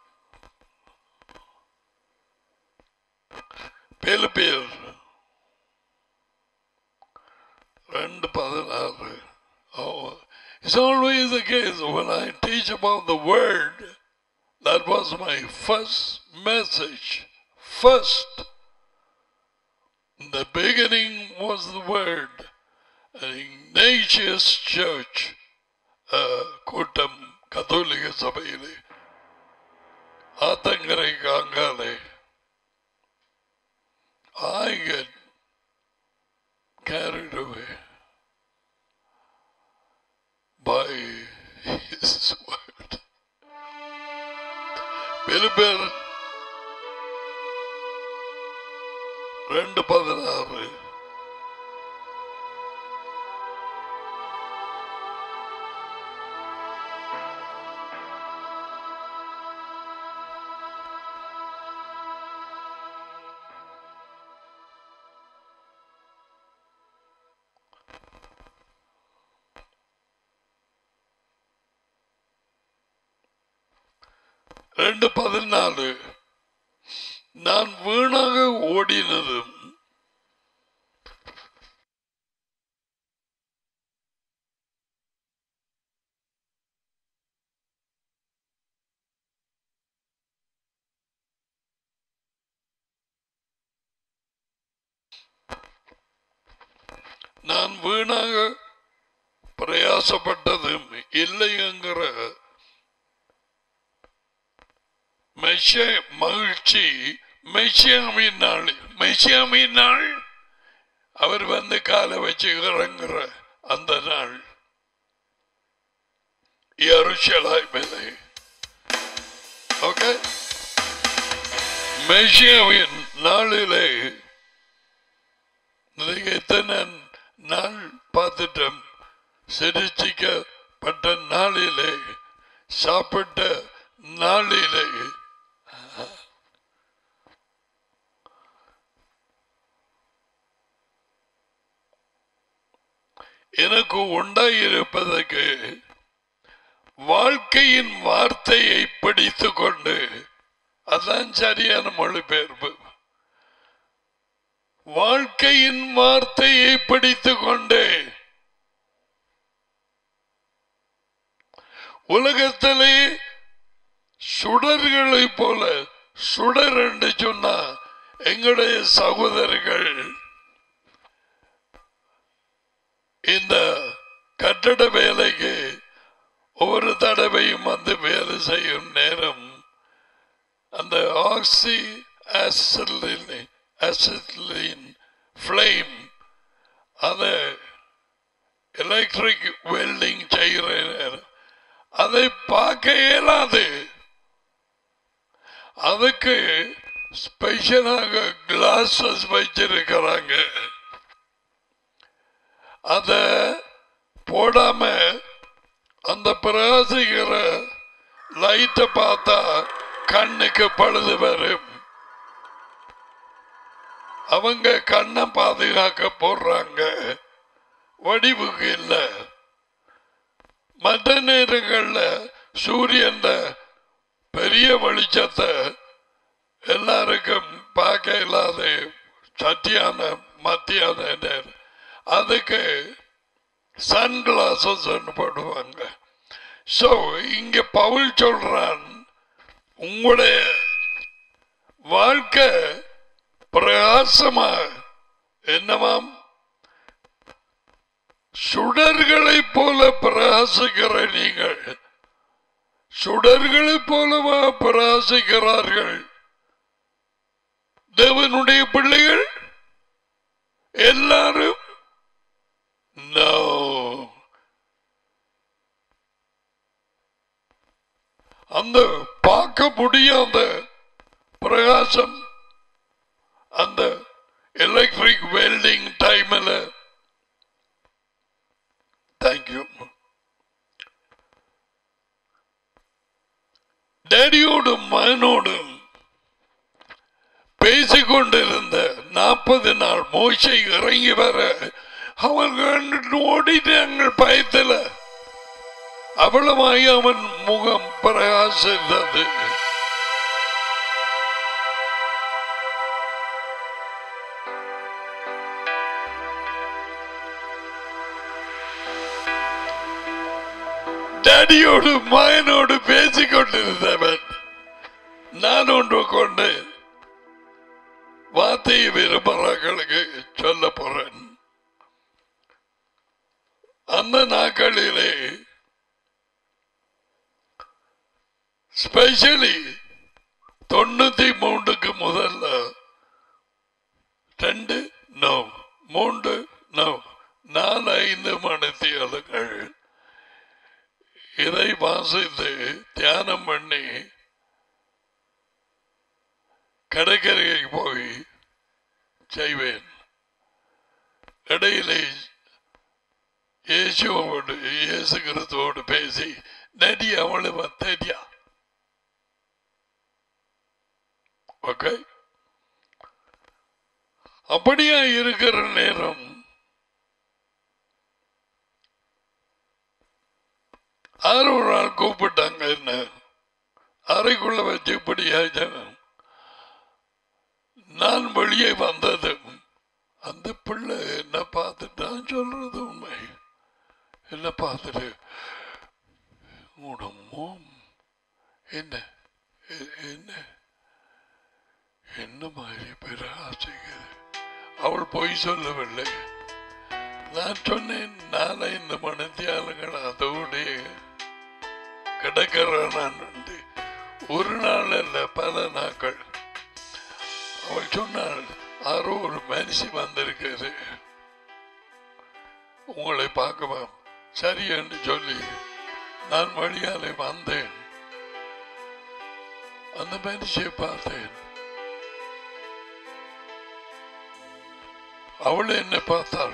பேர் ரெண்டு பதினாறு Oh, it's always the case when I teach about the word. That was my first message. First. In the beginning was the word. An Ignatius Church. uh, கூட்டம் கத்தோலிக்க சபையிலே ஆத்தங்கரை காங்காலே I get carried away by his word. பெருபேர் ரெண்டு பதினாறு ரெண்டு பதினாலு நான் வீணாக ஓடினதும் நான் வீணாக பிரயாசப்பட்டதும் இல்லை என்கிற மெஷ மகிழ்ச்சி மெஷியாமின் நாள் மெஷியாமின் நாள் அவர் வந்து காலை வச்சு இறங்குற அந்த நாள் எருஷலாய் மேலே ஓகே மெஷியாவின் நாளிலே நீங்க எத்தனை நாள் பார்த்துட்டோம் சிரிச்சிக்கப்பட்ட நாளிலே சாப்பிட்ட நாளிலே எனக்கு உண்டாயிருப்பதற்கு வாழ்க்கையின் வார்த்தையை படித்துக் கொண்டு அதான் சரியான மொழிபெயர்ப்பு வாழ்க்கையின் வார்த்தையை படித்துக் கொண்டு உலகத்திலே சுடர்களை போல சுடர் என்று சொன்னா எங்களுடைய சகோதரர்கள் இந்த கட்டட வேலைக்கு ஒவ்வொரு தடவையும் வந்து வேலை செய்யும் நேரம் அந்த ஆக்சி அசிட்லின் ஃப்ளேம் அதை எலக்ட்ரிக் வெல்டிங் செய்கிற நேரம் அதை பார்க்க இயலாது அதுக்கு ஸ்பெஷலாக கிளாஸஸ் வச்சிருக்கிறாங்க அத போடாம அந்த பிரகாசிக்கிற லைட்டை பார்த்தா கண்ணுக்கு பழுது வரும் அவங்க கண்ணை பாதுகாக்க போடுறாங்க வடிவுக்கு இல்ல மற்ற நேரங்கள்ல சூரியன் பெரிய வெளிச்சத்தை எல்லாருக்கும் பார்க்க இல்லாத சத்தியான மத்தியான நேரம் அதுக்கு சன் கிளாஸஸ் போடுவாங்க சோ இங்க பவுல் சொல்றான் உங்களுடைய வாழ்க்கை பிரகாசமா என்னவாம் சுடர்களைப் போல பிரகாசிக்கிற நீங்கள் சுடர்களைப் போலவா பிரகாசிக்கிறார்கள் தேவனுடைய பிள்ளைகள் எல்லாரும் No. அந்த பார்க்க முடியாத பிரகாசம் அந்த எலக்ட்ரிக் வெல்டிங் டைம்ல தேங்க்யூ டேடியோடும் மகனோடும் பேசிக்கொண்டிருந்த நாற்பது நாள் மோசை இறங்கி வர அவர்கள் ஓடிட்டாங்கள் பயத்தில் அவ்வளவாய் அவன் முகம் பிரகாசித்தது டேடியோடு மகனோடு பேசிக் கொண்டிருந்தவன் நான் ஒன்று கொண்டு வார்த்தையை விரும்புகிறவர்களுக்கு சொல்ல போறேன் அந்த நாட்களிலே ஸ்பெஷலி தொண்ணூத்தி மூன்றுக்கு முதல்ல ரெண்டு நோ மூன்று நோ நாலு ஐந்து மணித்தியாளர்கள் இதை வாசித்து தியானம் பண்ணி கடற்கரைக்கு போய் செய்வேன் இடையிலே இயேசுவோடு இயேசு கிறிஸ்துவோடு பேசி நடி அவளு தெரியா ஓகே அப்படியா இருக்கிற நேரம் ஆறு ஒரு நாள் கூப்பிட்டாங்க என்ன அறைக்குள்ள வச்சு இப்படியா நான் வெளியே வந்ததும் அந்த பிள்ளை என்ன பார்த்துட்டு நான் சொல்றது உண்மை என்ன பார்த்துட்டு உடம்போ என்ன எ- என்ன என்ன மாதிரி பிரகாசிக்குது அவள் பொய் சொல்லவில்லை நான் சொன்னேன் நாலந்து மணித்தியாலங்கள் அதோடு கிடக்கிறான் நான் வந்து ஒரு நாள் அல்ல பல நாட்கள் அவள் சொன்னாள் யாரோ ஒரு மனுஷி வந்திருக்கிறது உங்களை பார்க்கலாம் சரி என்று சொல்லி நான் வழியாலே வந்தேன் அந்த மனுஷியை பார்த்தேன் அவள் என்னை பார்த்தாள்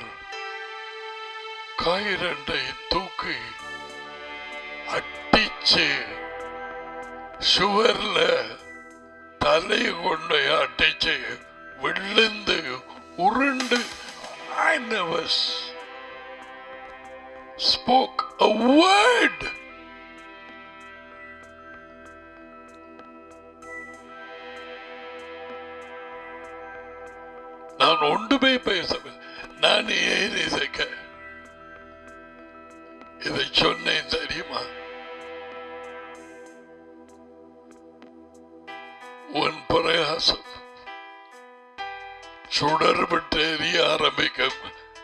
காயிரண்டை தூக்கி அட்டிச்சு சுவர்ல தலையை கொண்டு அட்டிச்சு விழுந்து உருண்டு I never s- spoke a word. நான் ஒன்றுமே பேசவில்லை நான் ஏன் இசைக்க இதை சொன்னேன் தெரியுமா உன் பிரயாசம் சுடர் விட்டு எரிய ஆரம்பிக்கும்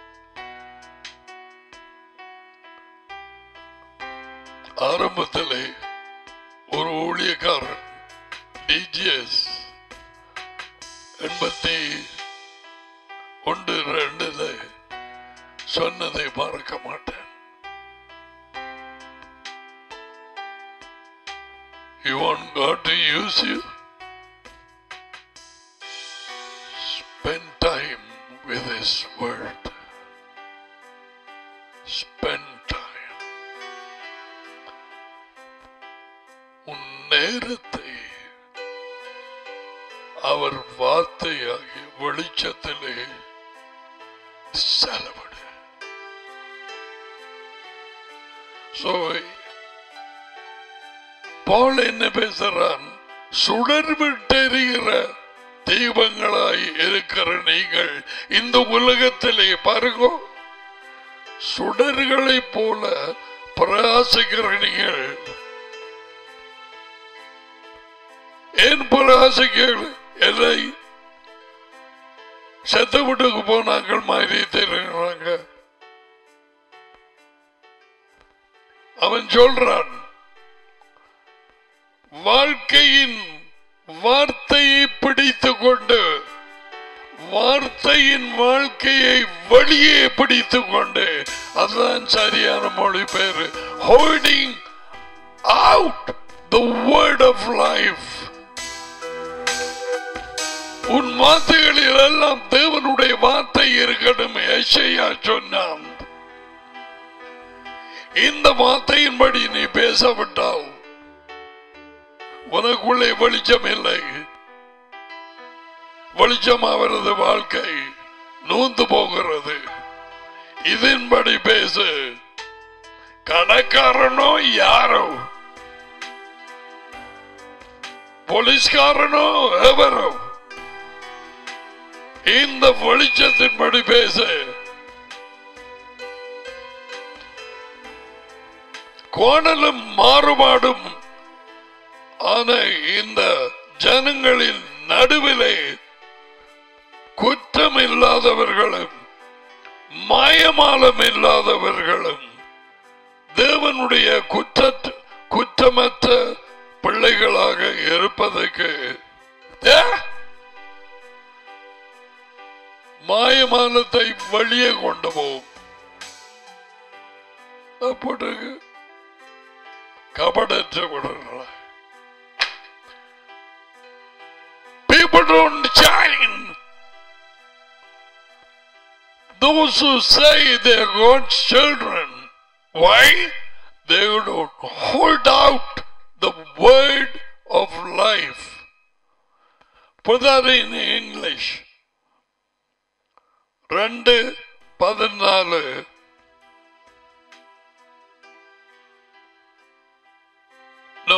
ஆரம்பத்திலே ஒரு ஊழியக்காரன் டிஜிஎஸ் எண்பத்தி ஒன்று ரெண்டுல சொன்னதை மறக்க மாட்டேன் You want God to use you? Spend time with His Word. Spend time. உன் நேரத்தை அவர் வார்த்தையாகி வெளிச்சத்திலே செலவிடு So, பால் என்ன பேசுறான் சுடர் விட்டெறிகிற தெய்வங்களாய் இருக்கிற நீங்கள் இந்த உலகத்திலே பாருங்க சுடர்களைப் போல பிரகாசிக்கிற நீங்கள் ஏன் பிரகாசிக்க எதை செத்த வீட்டுக்கு போனாங்கள் மாதிரி தெரியுறாங்க அவன் சொல்றான் வாழ்க்கையின் வார்த்தையை பிடித்துக் கொண்டு வார்த்தையின் வாழ்க்கையை வழியே பிடித்துக் கொண்டு அதுதான் சரியான மொழி பேரு holding out the word of life உன் வார்த்தைகளில் எல்லாம் தேவனுடைய வார்த்தை இருக்கணும் எஷையா சொன்னான் இந்த வார்த்தையின்படி நீ பேசவிட்டால் உனக்குள்ளே வெளிச்சம் இல்லை வெளிச்சம் அவரது வாழ்க்கை நூந்து போகிறது இதன்படி பேசு கடைக்காரனோ யாரோ போலீஸ்காரனோ எவரோ இந்த வெளிச்சத்தின்படி பேசு கோணலும் மாறுபாடும் ஆன இந்த ஜனங்களின் நடுவிலே குற்றம் இல்லாதவர்களும் மாயமாலம் இல்லாதவர்களும் தேவனுடைய குற்ற குற்றமற்ற பிள்ளைகளாக இருப்பதற்கு ஏ? மாயமானத்தை வெளியே கொண்டு போகும் அப்படி கபடற்ற விடுறாங்க People don't shine. Those who say they're God's children, why? They don't hold out the word of life. Put that in English. ரெண்டு பதினாலு நோ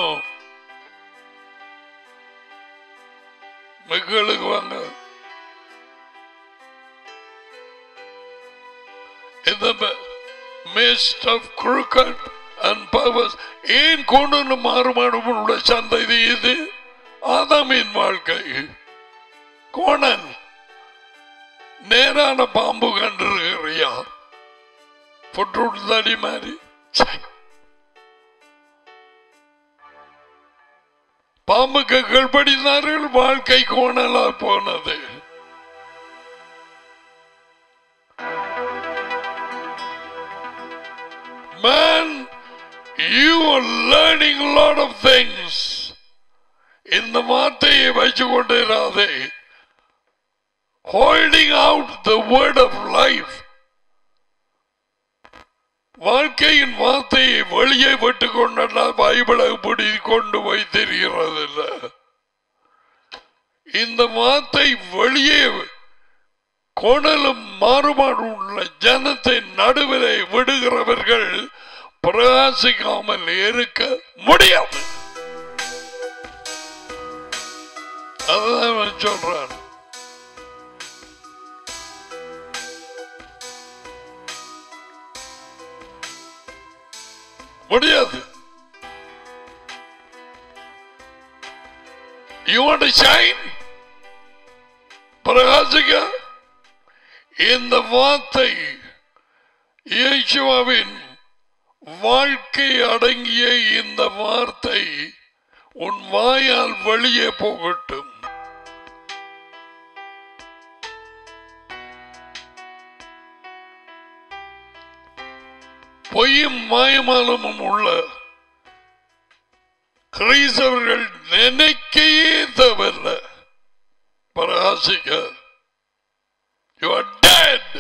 மக்களுக்கு வாங்க இந்த midst of crooked and perverse ஏன் கொண்டு வந்து மாறுபாடு சந்ததி இது ஆதாமின் வாழ்க்கை கோணன் நேரான பாம்பு கண்டிருக்கிறியா புற்றுட்டு தடி மாதிரி ச்சே. பாம்புக்கு கீழ்ப்படினார்கள் வாழ்க்கை கோணலா போனது Man, you are learning a lot of things. இந்த வார்த்தையை வச்சு கொண்டிராதே holding out the word of life வாழ்க்கையின் வார்த்தையை வெளியே விட்டு கொண்டா பைபிளை பிடி கொண்டு போய் தெரிகிறதில்ல இந்த வார்த்தை வெளியே கோணலும் மாறுபாடு உள்ள ஜனத்தை நடுவிலே விடுகிறவர்கள் பிரகாசிக்காமல் இருக்க முடியாது அதுதான் அவன் சொல்றான் முடியாது You want to shine? பிரகாசிக்க இந்த வார்த்தை இயேசுவாவின் வாழ்க்கை அடங்கிய இந்த வார்த்தை உன் வாயால் வெளியே போகட்டும் பொய்யும் மாயமாலமும் உள்ள கிரைஸ்தவர்கள் நினைக்கையே தவிர பிரகாசிக்க you are dead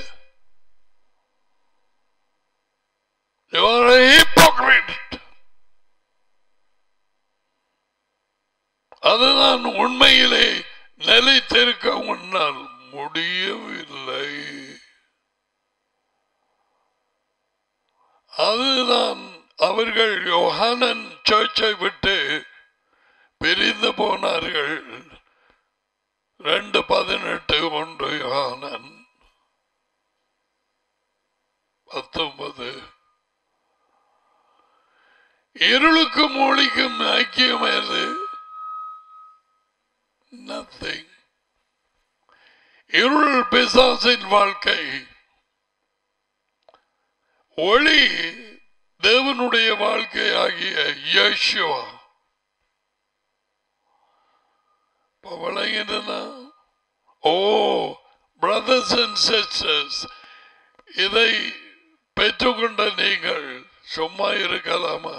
you are hypocrite அதுதான் உண்மையிலே நிலைத்திருக்க உன்னால் முடியவில்லை அதுதான் அவர்கள் யோகானன் சர்ச்சை விட்டு பிரிந்து போனார்கள் ரெண்டு பதினெட்டு ஒன்று யோகானன் பத்தொன்பது இருளுக்கும் ஒளிக்கும் ஐக்கியம் எது நத்திங் இருள் பிசாசின் வாழ்க்கை ஒளி தேவனுடைய வாழ்க்கை ஆகிய யேசுவா விளங்கினா ஓ பிரதர்ஸ் அண்ட் சிஸ்டர்ஸ் இதை பெற்றுக்கொண்ட நீங்கள் சும்மா இருக்கலாமா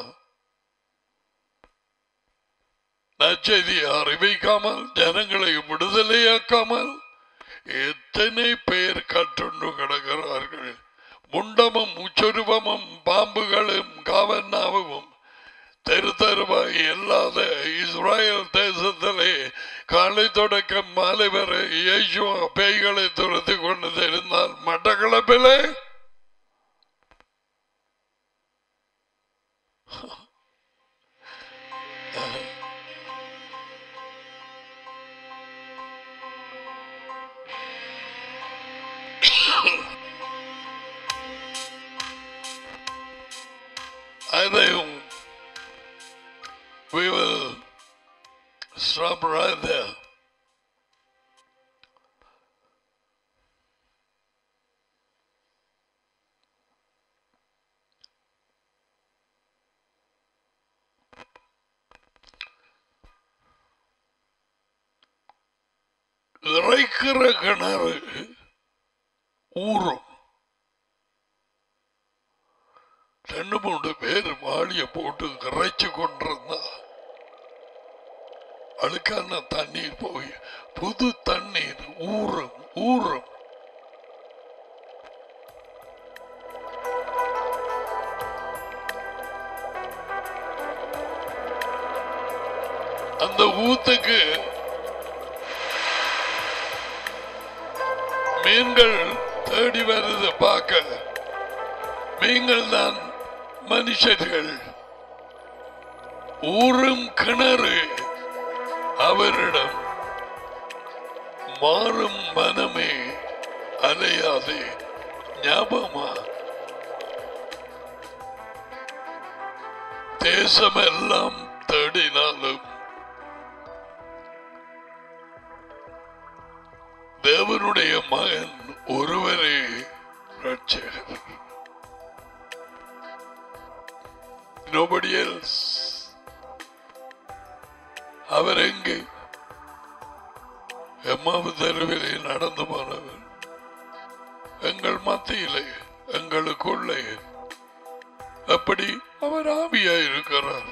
நச்செய்தி அறிவிக்காமல் ஜனங்களை விடுதலையாக்காமல் எத்தனை பேர் கற்றுண்டு கிடக்கிறார்கள் முண்டமும் உச்சொருவமும் பாம்புகளும் காவன்னாவும் தெரு தெருவாய் இல்லாத இஸ்ராயல் தேசத்திலே காலை தொடக்கம் மாலை வரை இயேசுவா பேய்களை துரத்தி கொண்டு தெரிந்தால் மட்டக்களப்பிலே அதையும் we will stop right there. இறைக்கிற கிணறு ஊறும் ரெண்டு மூணு பேர் வாளிய போட்டு இறைச்சு கொண்டிருந்தா அழுக்கான தண்ணீர் போய் புது தண்ணீர் ஊறும் ஊறும் அந்த ஊத்துக்கு மீன்கள் தேடி வருது பார்க்க நீங்கள் தான் மனுஷர்கள் ஊறும் கிணறு அவரிடம் மாறும் மனமே அலையாதே ஞாபகமா தேசமெல்லாம் தேடினாலும் தேவனுடைய மகன் ஒருவரே ரட்சகர் nobody else அவர் எங்கே எம்மாவு தெருவிலே நடந்து போனவர் எங்கள் மத்தியிலே எங்களுக்குள்ளே அப்படி அவர் ஆவியா இருக்கிறார்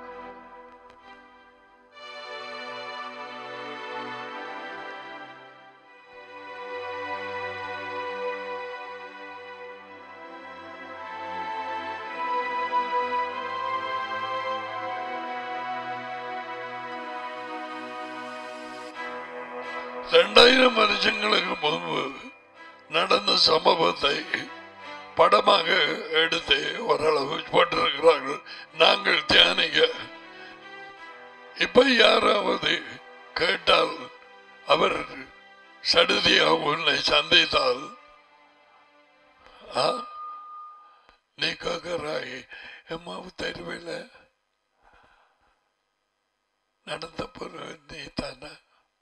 ரெண்டாயிரம் வருஷங்களுக்கு முன்பு நடந்த சம்பவத்தை படமாக எடுத்து ஓரளவு போட்டிருக்கிறார்கள் நாங்கள் தியானிக்க இப்ப யாராவது கேட்டால் அவர் சடுதியாக உன்னை சந்தித்தால் ஆ? நீ கேட்கிறாய் எம்மாவு தெருவில் நடந்த பொருள் நீ தானே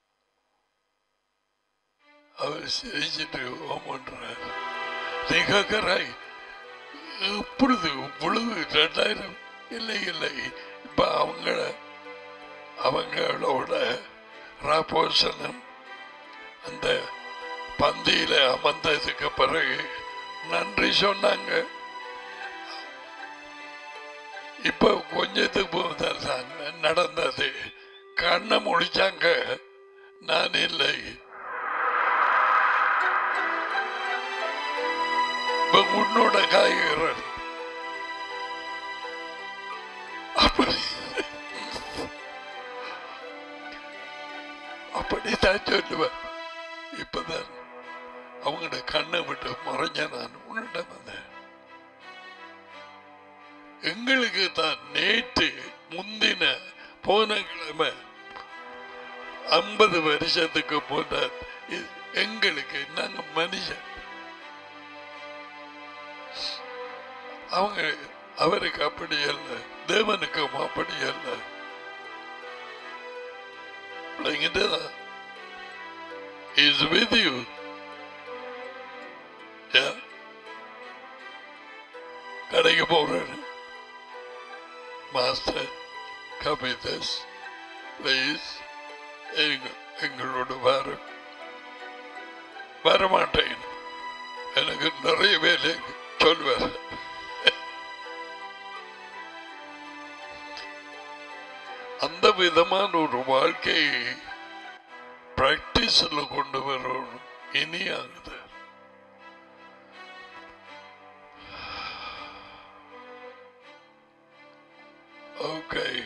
அவர் சிரிச்சிட்டு ஓம் பண்றார் நீ கேட்கிறாய் இப்பொழுது இவ்வளவு ரெண்டாயிரம் இல்லை இல்லை இப்ப அவங்கள அவங்களோட ராபோசனம் அந்த பந்தியில அமர்ந்ததுக்கு பிறகு நன்றி சொன்னாங்க இப்ப கொஞ்சத்துக்கு முதல் தான் நடந்தது கண்ணை முடிச்சாங்க நான் இல்லை இப்ப உன்னோட காய்கறன் அப்படி அப்படி அப்படித்தான் சொல்லுவேன் இப்பதான் அவங்களோட கண்ணை விட்டு மறைஞ்ச நான் உன்னிடம் வந்தேன் எங்களுக்கு தான் நேற்று முந்தின போன கிழமை ஐம்பது வருஷத்துக்கு போன எங்களுக்கு நாங்க மனுஷன் அவங்க அவருக்கு அப்படி அல்ல தேவனுக்கும் அப்படி அல்ல விளங்கிட்டதா இஸ் வித் யூ கடைக்கு போறேன் மாஸ்டர் கபிதஸ் ப்ளீஸ் எங்களோட வர வரமாட்டேன் எனக்கு நிறைய வேலை சொல்வார் அந்த விதமான ஒரு வாழ்க்கையை பிராக்டிஸ்ல கொண்டு வரணும் இனி ஆகுது okay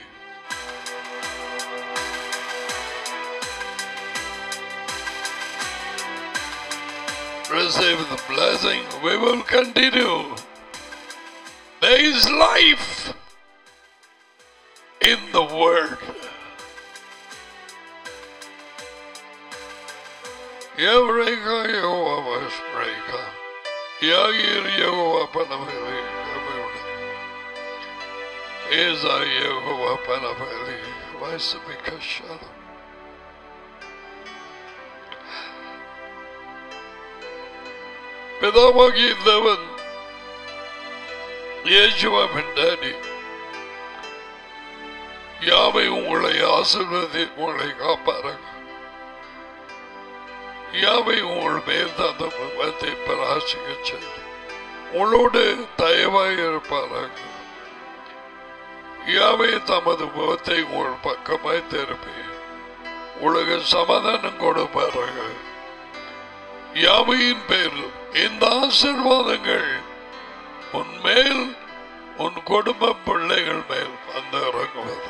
receive the blessing, we will continue. There is life in the word. Eureka Yehovah Spreka. Yair Yehovah Panaveli. Eza Yehovah Panaveli. Vaisabika Shalom. பிதாவாகிய தேவன் இயேசுவா பிண்டாடி யாவை உங்களை ஆசிர்வதி உங்களை காப்பாருங்க யாவை உங்கள் மேல் தந்த முகத்தை பராசிக்க செய்து உங்களோடு தயவாய் இருப்பாராங்க யாவை தமது முகத்தை உங்கள் பக்கமாய் திருப்பி உலக சமாதானம் கொடுப்பார்கள் யாவையின் பேரில் இந்த ஆசிர்வாதங்கள் உன் மேல் உன் குடும்ப பிள்ளைகள் மேல் வந்து இறங்குவது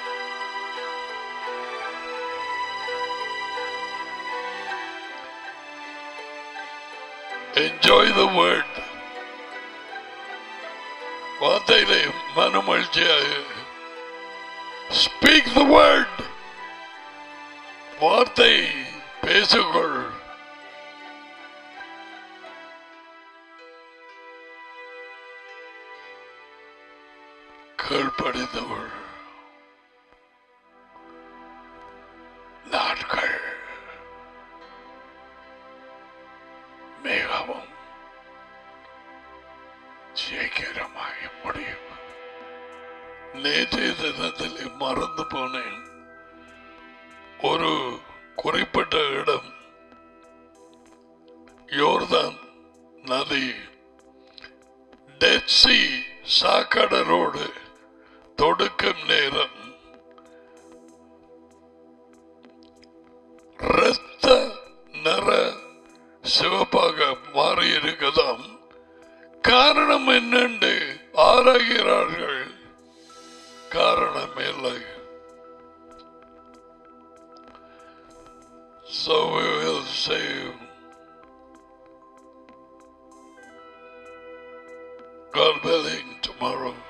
என்ஜாய் த வேர்ட் வார்த்தையிலே மனமகிழ்ச்சியாக ஸ்பீக் த வேர்ட் வார்த்தை பேசுகள் கீழ்ப்படிந்தவள் நாட்கள் மிகவும் சீக்கிரமாக முடியும் நேற்றைய தினத்தில் மறந்து போனேன் ஒரு குறிப்பிட்ட இடம் யோர்தான் நதி டெட் சி சாக்கடலோடு தொடுக்கும் நேரம் இரத்த நிற சிவப்பாக மாறி இருக்குதாம் காரணம் என்னென்று ஆராய்கிறார்கள் காரணம் இல்லை So we will say God willing tomorrow